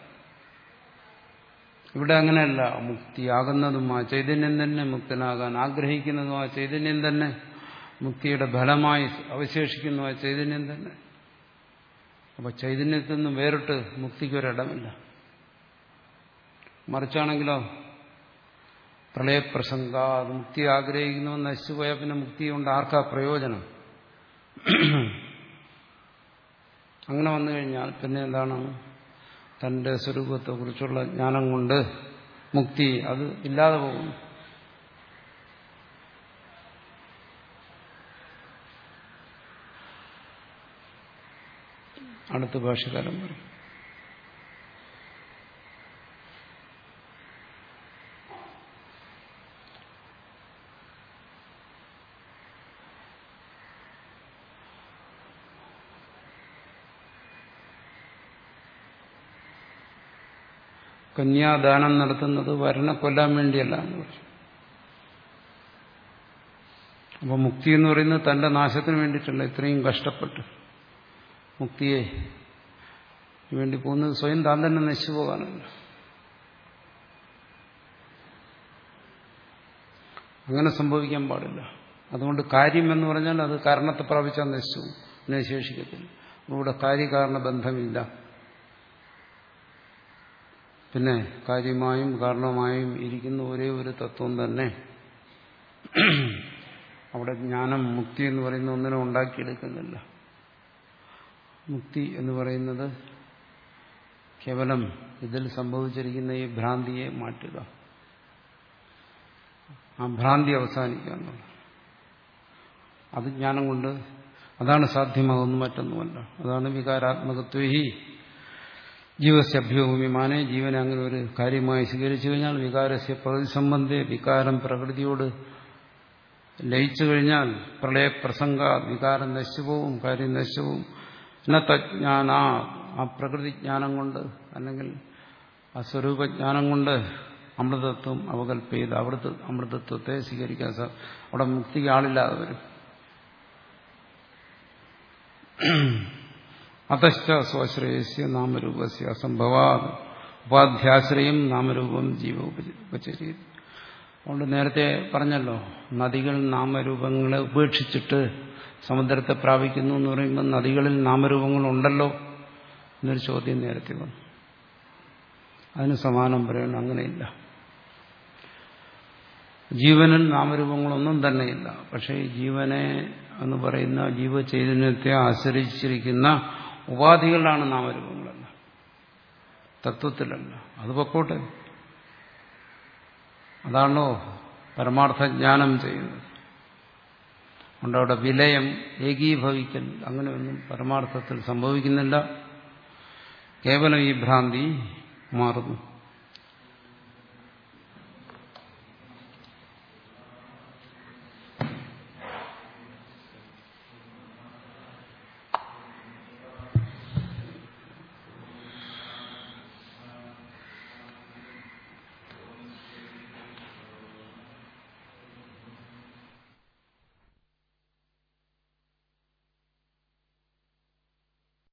ഇവിടെ അങ്ങനെയല്ല മുക്തിയാകുന്നതും ആ ചൈതന്യം തന്നെ മുക്തനാകാൻ ആഗ്രഹിക്കുന്നതും ആ ചൈതന്യം തന്നെ മുക്തിയുടെ ഫലമായി അവശേഷിക്കുന്നു ആ ചൈതന്യം തന്നെ അപ്പൊ ചൈതന്യത്തിൽ നിന്നും വേറിട്ട് മുക്തിക്കൊരിടമില്ല മറിച്ചാണെങ്കിലോ പ്രളയപ്രസംഗ അത് മുക്തി ആഗ്രഹിക്കുന്നവൻ നശിച്ചുപോയാൽ പിന്നെ മുക്തി കൊണ്ട് ആർക്കാ പ്രയോജനം അങ്ങനെ വന്നു കഴിഞ്ഞാൽ പിന്നെ എന്താണ് തന്റെ സ്വരൂപത്തെക്കുറിച്ചുള്ള ജ്ഞാനം കൊണ്ട് മുക്തി അത് ഇല്ലാതെ പോകുന്നു അടുത്ത ഭാഷകാലം പറയും കന്യാദാനം നടത്തുന്നത് വരനെ കൊല്ലാൻ വേണ്ടിയല്ല എന്ന് പറഞ്ഞു അപ്പൊ മുക്തി എന്ന് പറയുന്നത് തന്റെ നാശത്തിന് വേണ്ടിയിട്ടല്ല ഇത്രയും കഷ്ടപ്പെട്ട് മുക്തിയെ വേണ്ടി പോകുന്നത് സ്വയം താൻ തന്നെ നശിച്ചു പോകാനല്ല അങ്ങനെ സംഭവിക്കാൻ പാടില്ല അതുകൊണ്ട് കാര്യം എന്ന് പറഞ്ഞാൽ അത് കാരണത്തെ പ്രാപിച്ചാൽ നശിച്ചു പിന്നെ ശേഷിക്കത്തില്ല ഇവിടെ കാര്യകാരണ ബന്ധമില്ല പിന്നെ കാര്യമായും കാരണമായും ഇരിക്കുന്ന ഒരേ ഒരു തത്വം തന്നെ അവിടെ ജ്ഞാനം മുക്തി എന്ന് പറയുന്ന ഒന്നിനെ ഉണ്ടാക്കിയെടുക്കുന്നില്ല മുക്തി എന്ന് പറയുന്നത് കേവലം ഇതിൽ സംഭവിച്ചിരിക്കുന്ന ഈ ഭ്രാന്തിയെ മാറ്റുക ആ ഭ്രാന്തി അവസാനിക്കുക എന്നുള്ളത് അത് ജ്ഞാനം കൊണ്ട് അതാണ് സാധ്യമാകുന്ന മറ്റൊന്നുമല്ല അതാണ് വികാരാത്മകത്വഹി ജീവസ്യഭ്യോമിമാനെ ജീവനെ അങ്ങനെ ഒരു കാര്യമായി സ്വീകരിച്ചു കഴിഞ്ഞാൽ വികാരസ്യ പ്രതിസംബന്ധേ വികാരം പ്രകൃതിയോട് ലയിച്ചു കഴിഞ്ഞാൽ പ്രളയപ്രസംഗ വികാരം നശിച്ചുപോകും കാര്യം നശിച്ചുപോകും തജ്ഞാന ആ പ്രകൃതി ജ്ഞാനം കൊണ്ട് അല്ലെങ്കിൽ ആ സ്വരൂപജ്ഞാനം കൊണ്ട് അമൃതത്വം അവകൽപ്പ അവിടുത്തെ അമൃതത്വത്തെ സ്വീകരിക്കാൻ സാ അവിടെ മുക്തിക്ക് ആളില്ലാതെ വരും അതശ്ച സ്വശ്രേയസ്യ നാമരൂപസ്യ അസംഭവാ ഉപാധ്യാശ്രയം നാമരൂപം ജീവ ഉപചരി അതുകൊണ്ട് നേരത്തെ പറഞ്ഞല്ലോ നദികൾ നാമരൂപങ്ങളെ ഉപേക്ഷിച്ചിട്ട് സമുദ്രത്തെ പ്രാപിക്കുന്നു എന്ന് പറയുമ്പോൾ നദികളിൽ നാമരൂപങ്ങളുണ്ടല്ലോ എന്നൊരു ചോദ്യം നേരത്തെ വന്നു അതിന് സമാനം പറയണം അങ്ങനെയില്ല ജീവനിൽ നാമരൂപങ്ങളൊന്നും തന്നെയില്ല പക്ഷേ ജീവനെ എന്ന് പറയുന്ന ജീവചൈതന്യത്തെ ആശ്രയിച്ചിരിക്കുന്ന ഉപാധികളിലാണ് നാമരൂപങ്ങളല്ല തത്വത്തിലല്ല അത് പൊക്കോട്ടെ അതാണോ പരമാർത്ഥ ജ്ഞാനം ചെയ്യുന്നത് അതുകൊണ്ട് അവിടെ വിലയം ഏകീഭവിക്കൽ അങ്ങനെയൊന്നും പരമാർത്ഥത്തിൽ സംഭവിക്കുന്നില്ല കേവലം ഈ ഭ്രാന്തി മാറുന്നു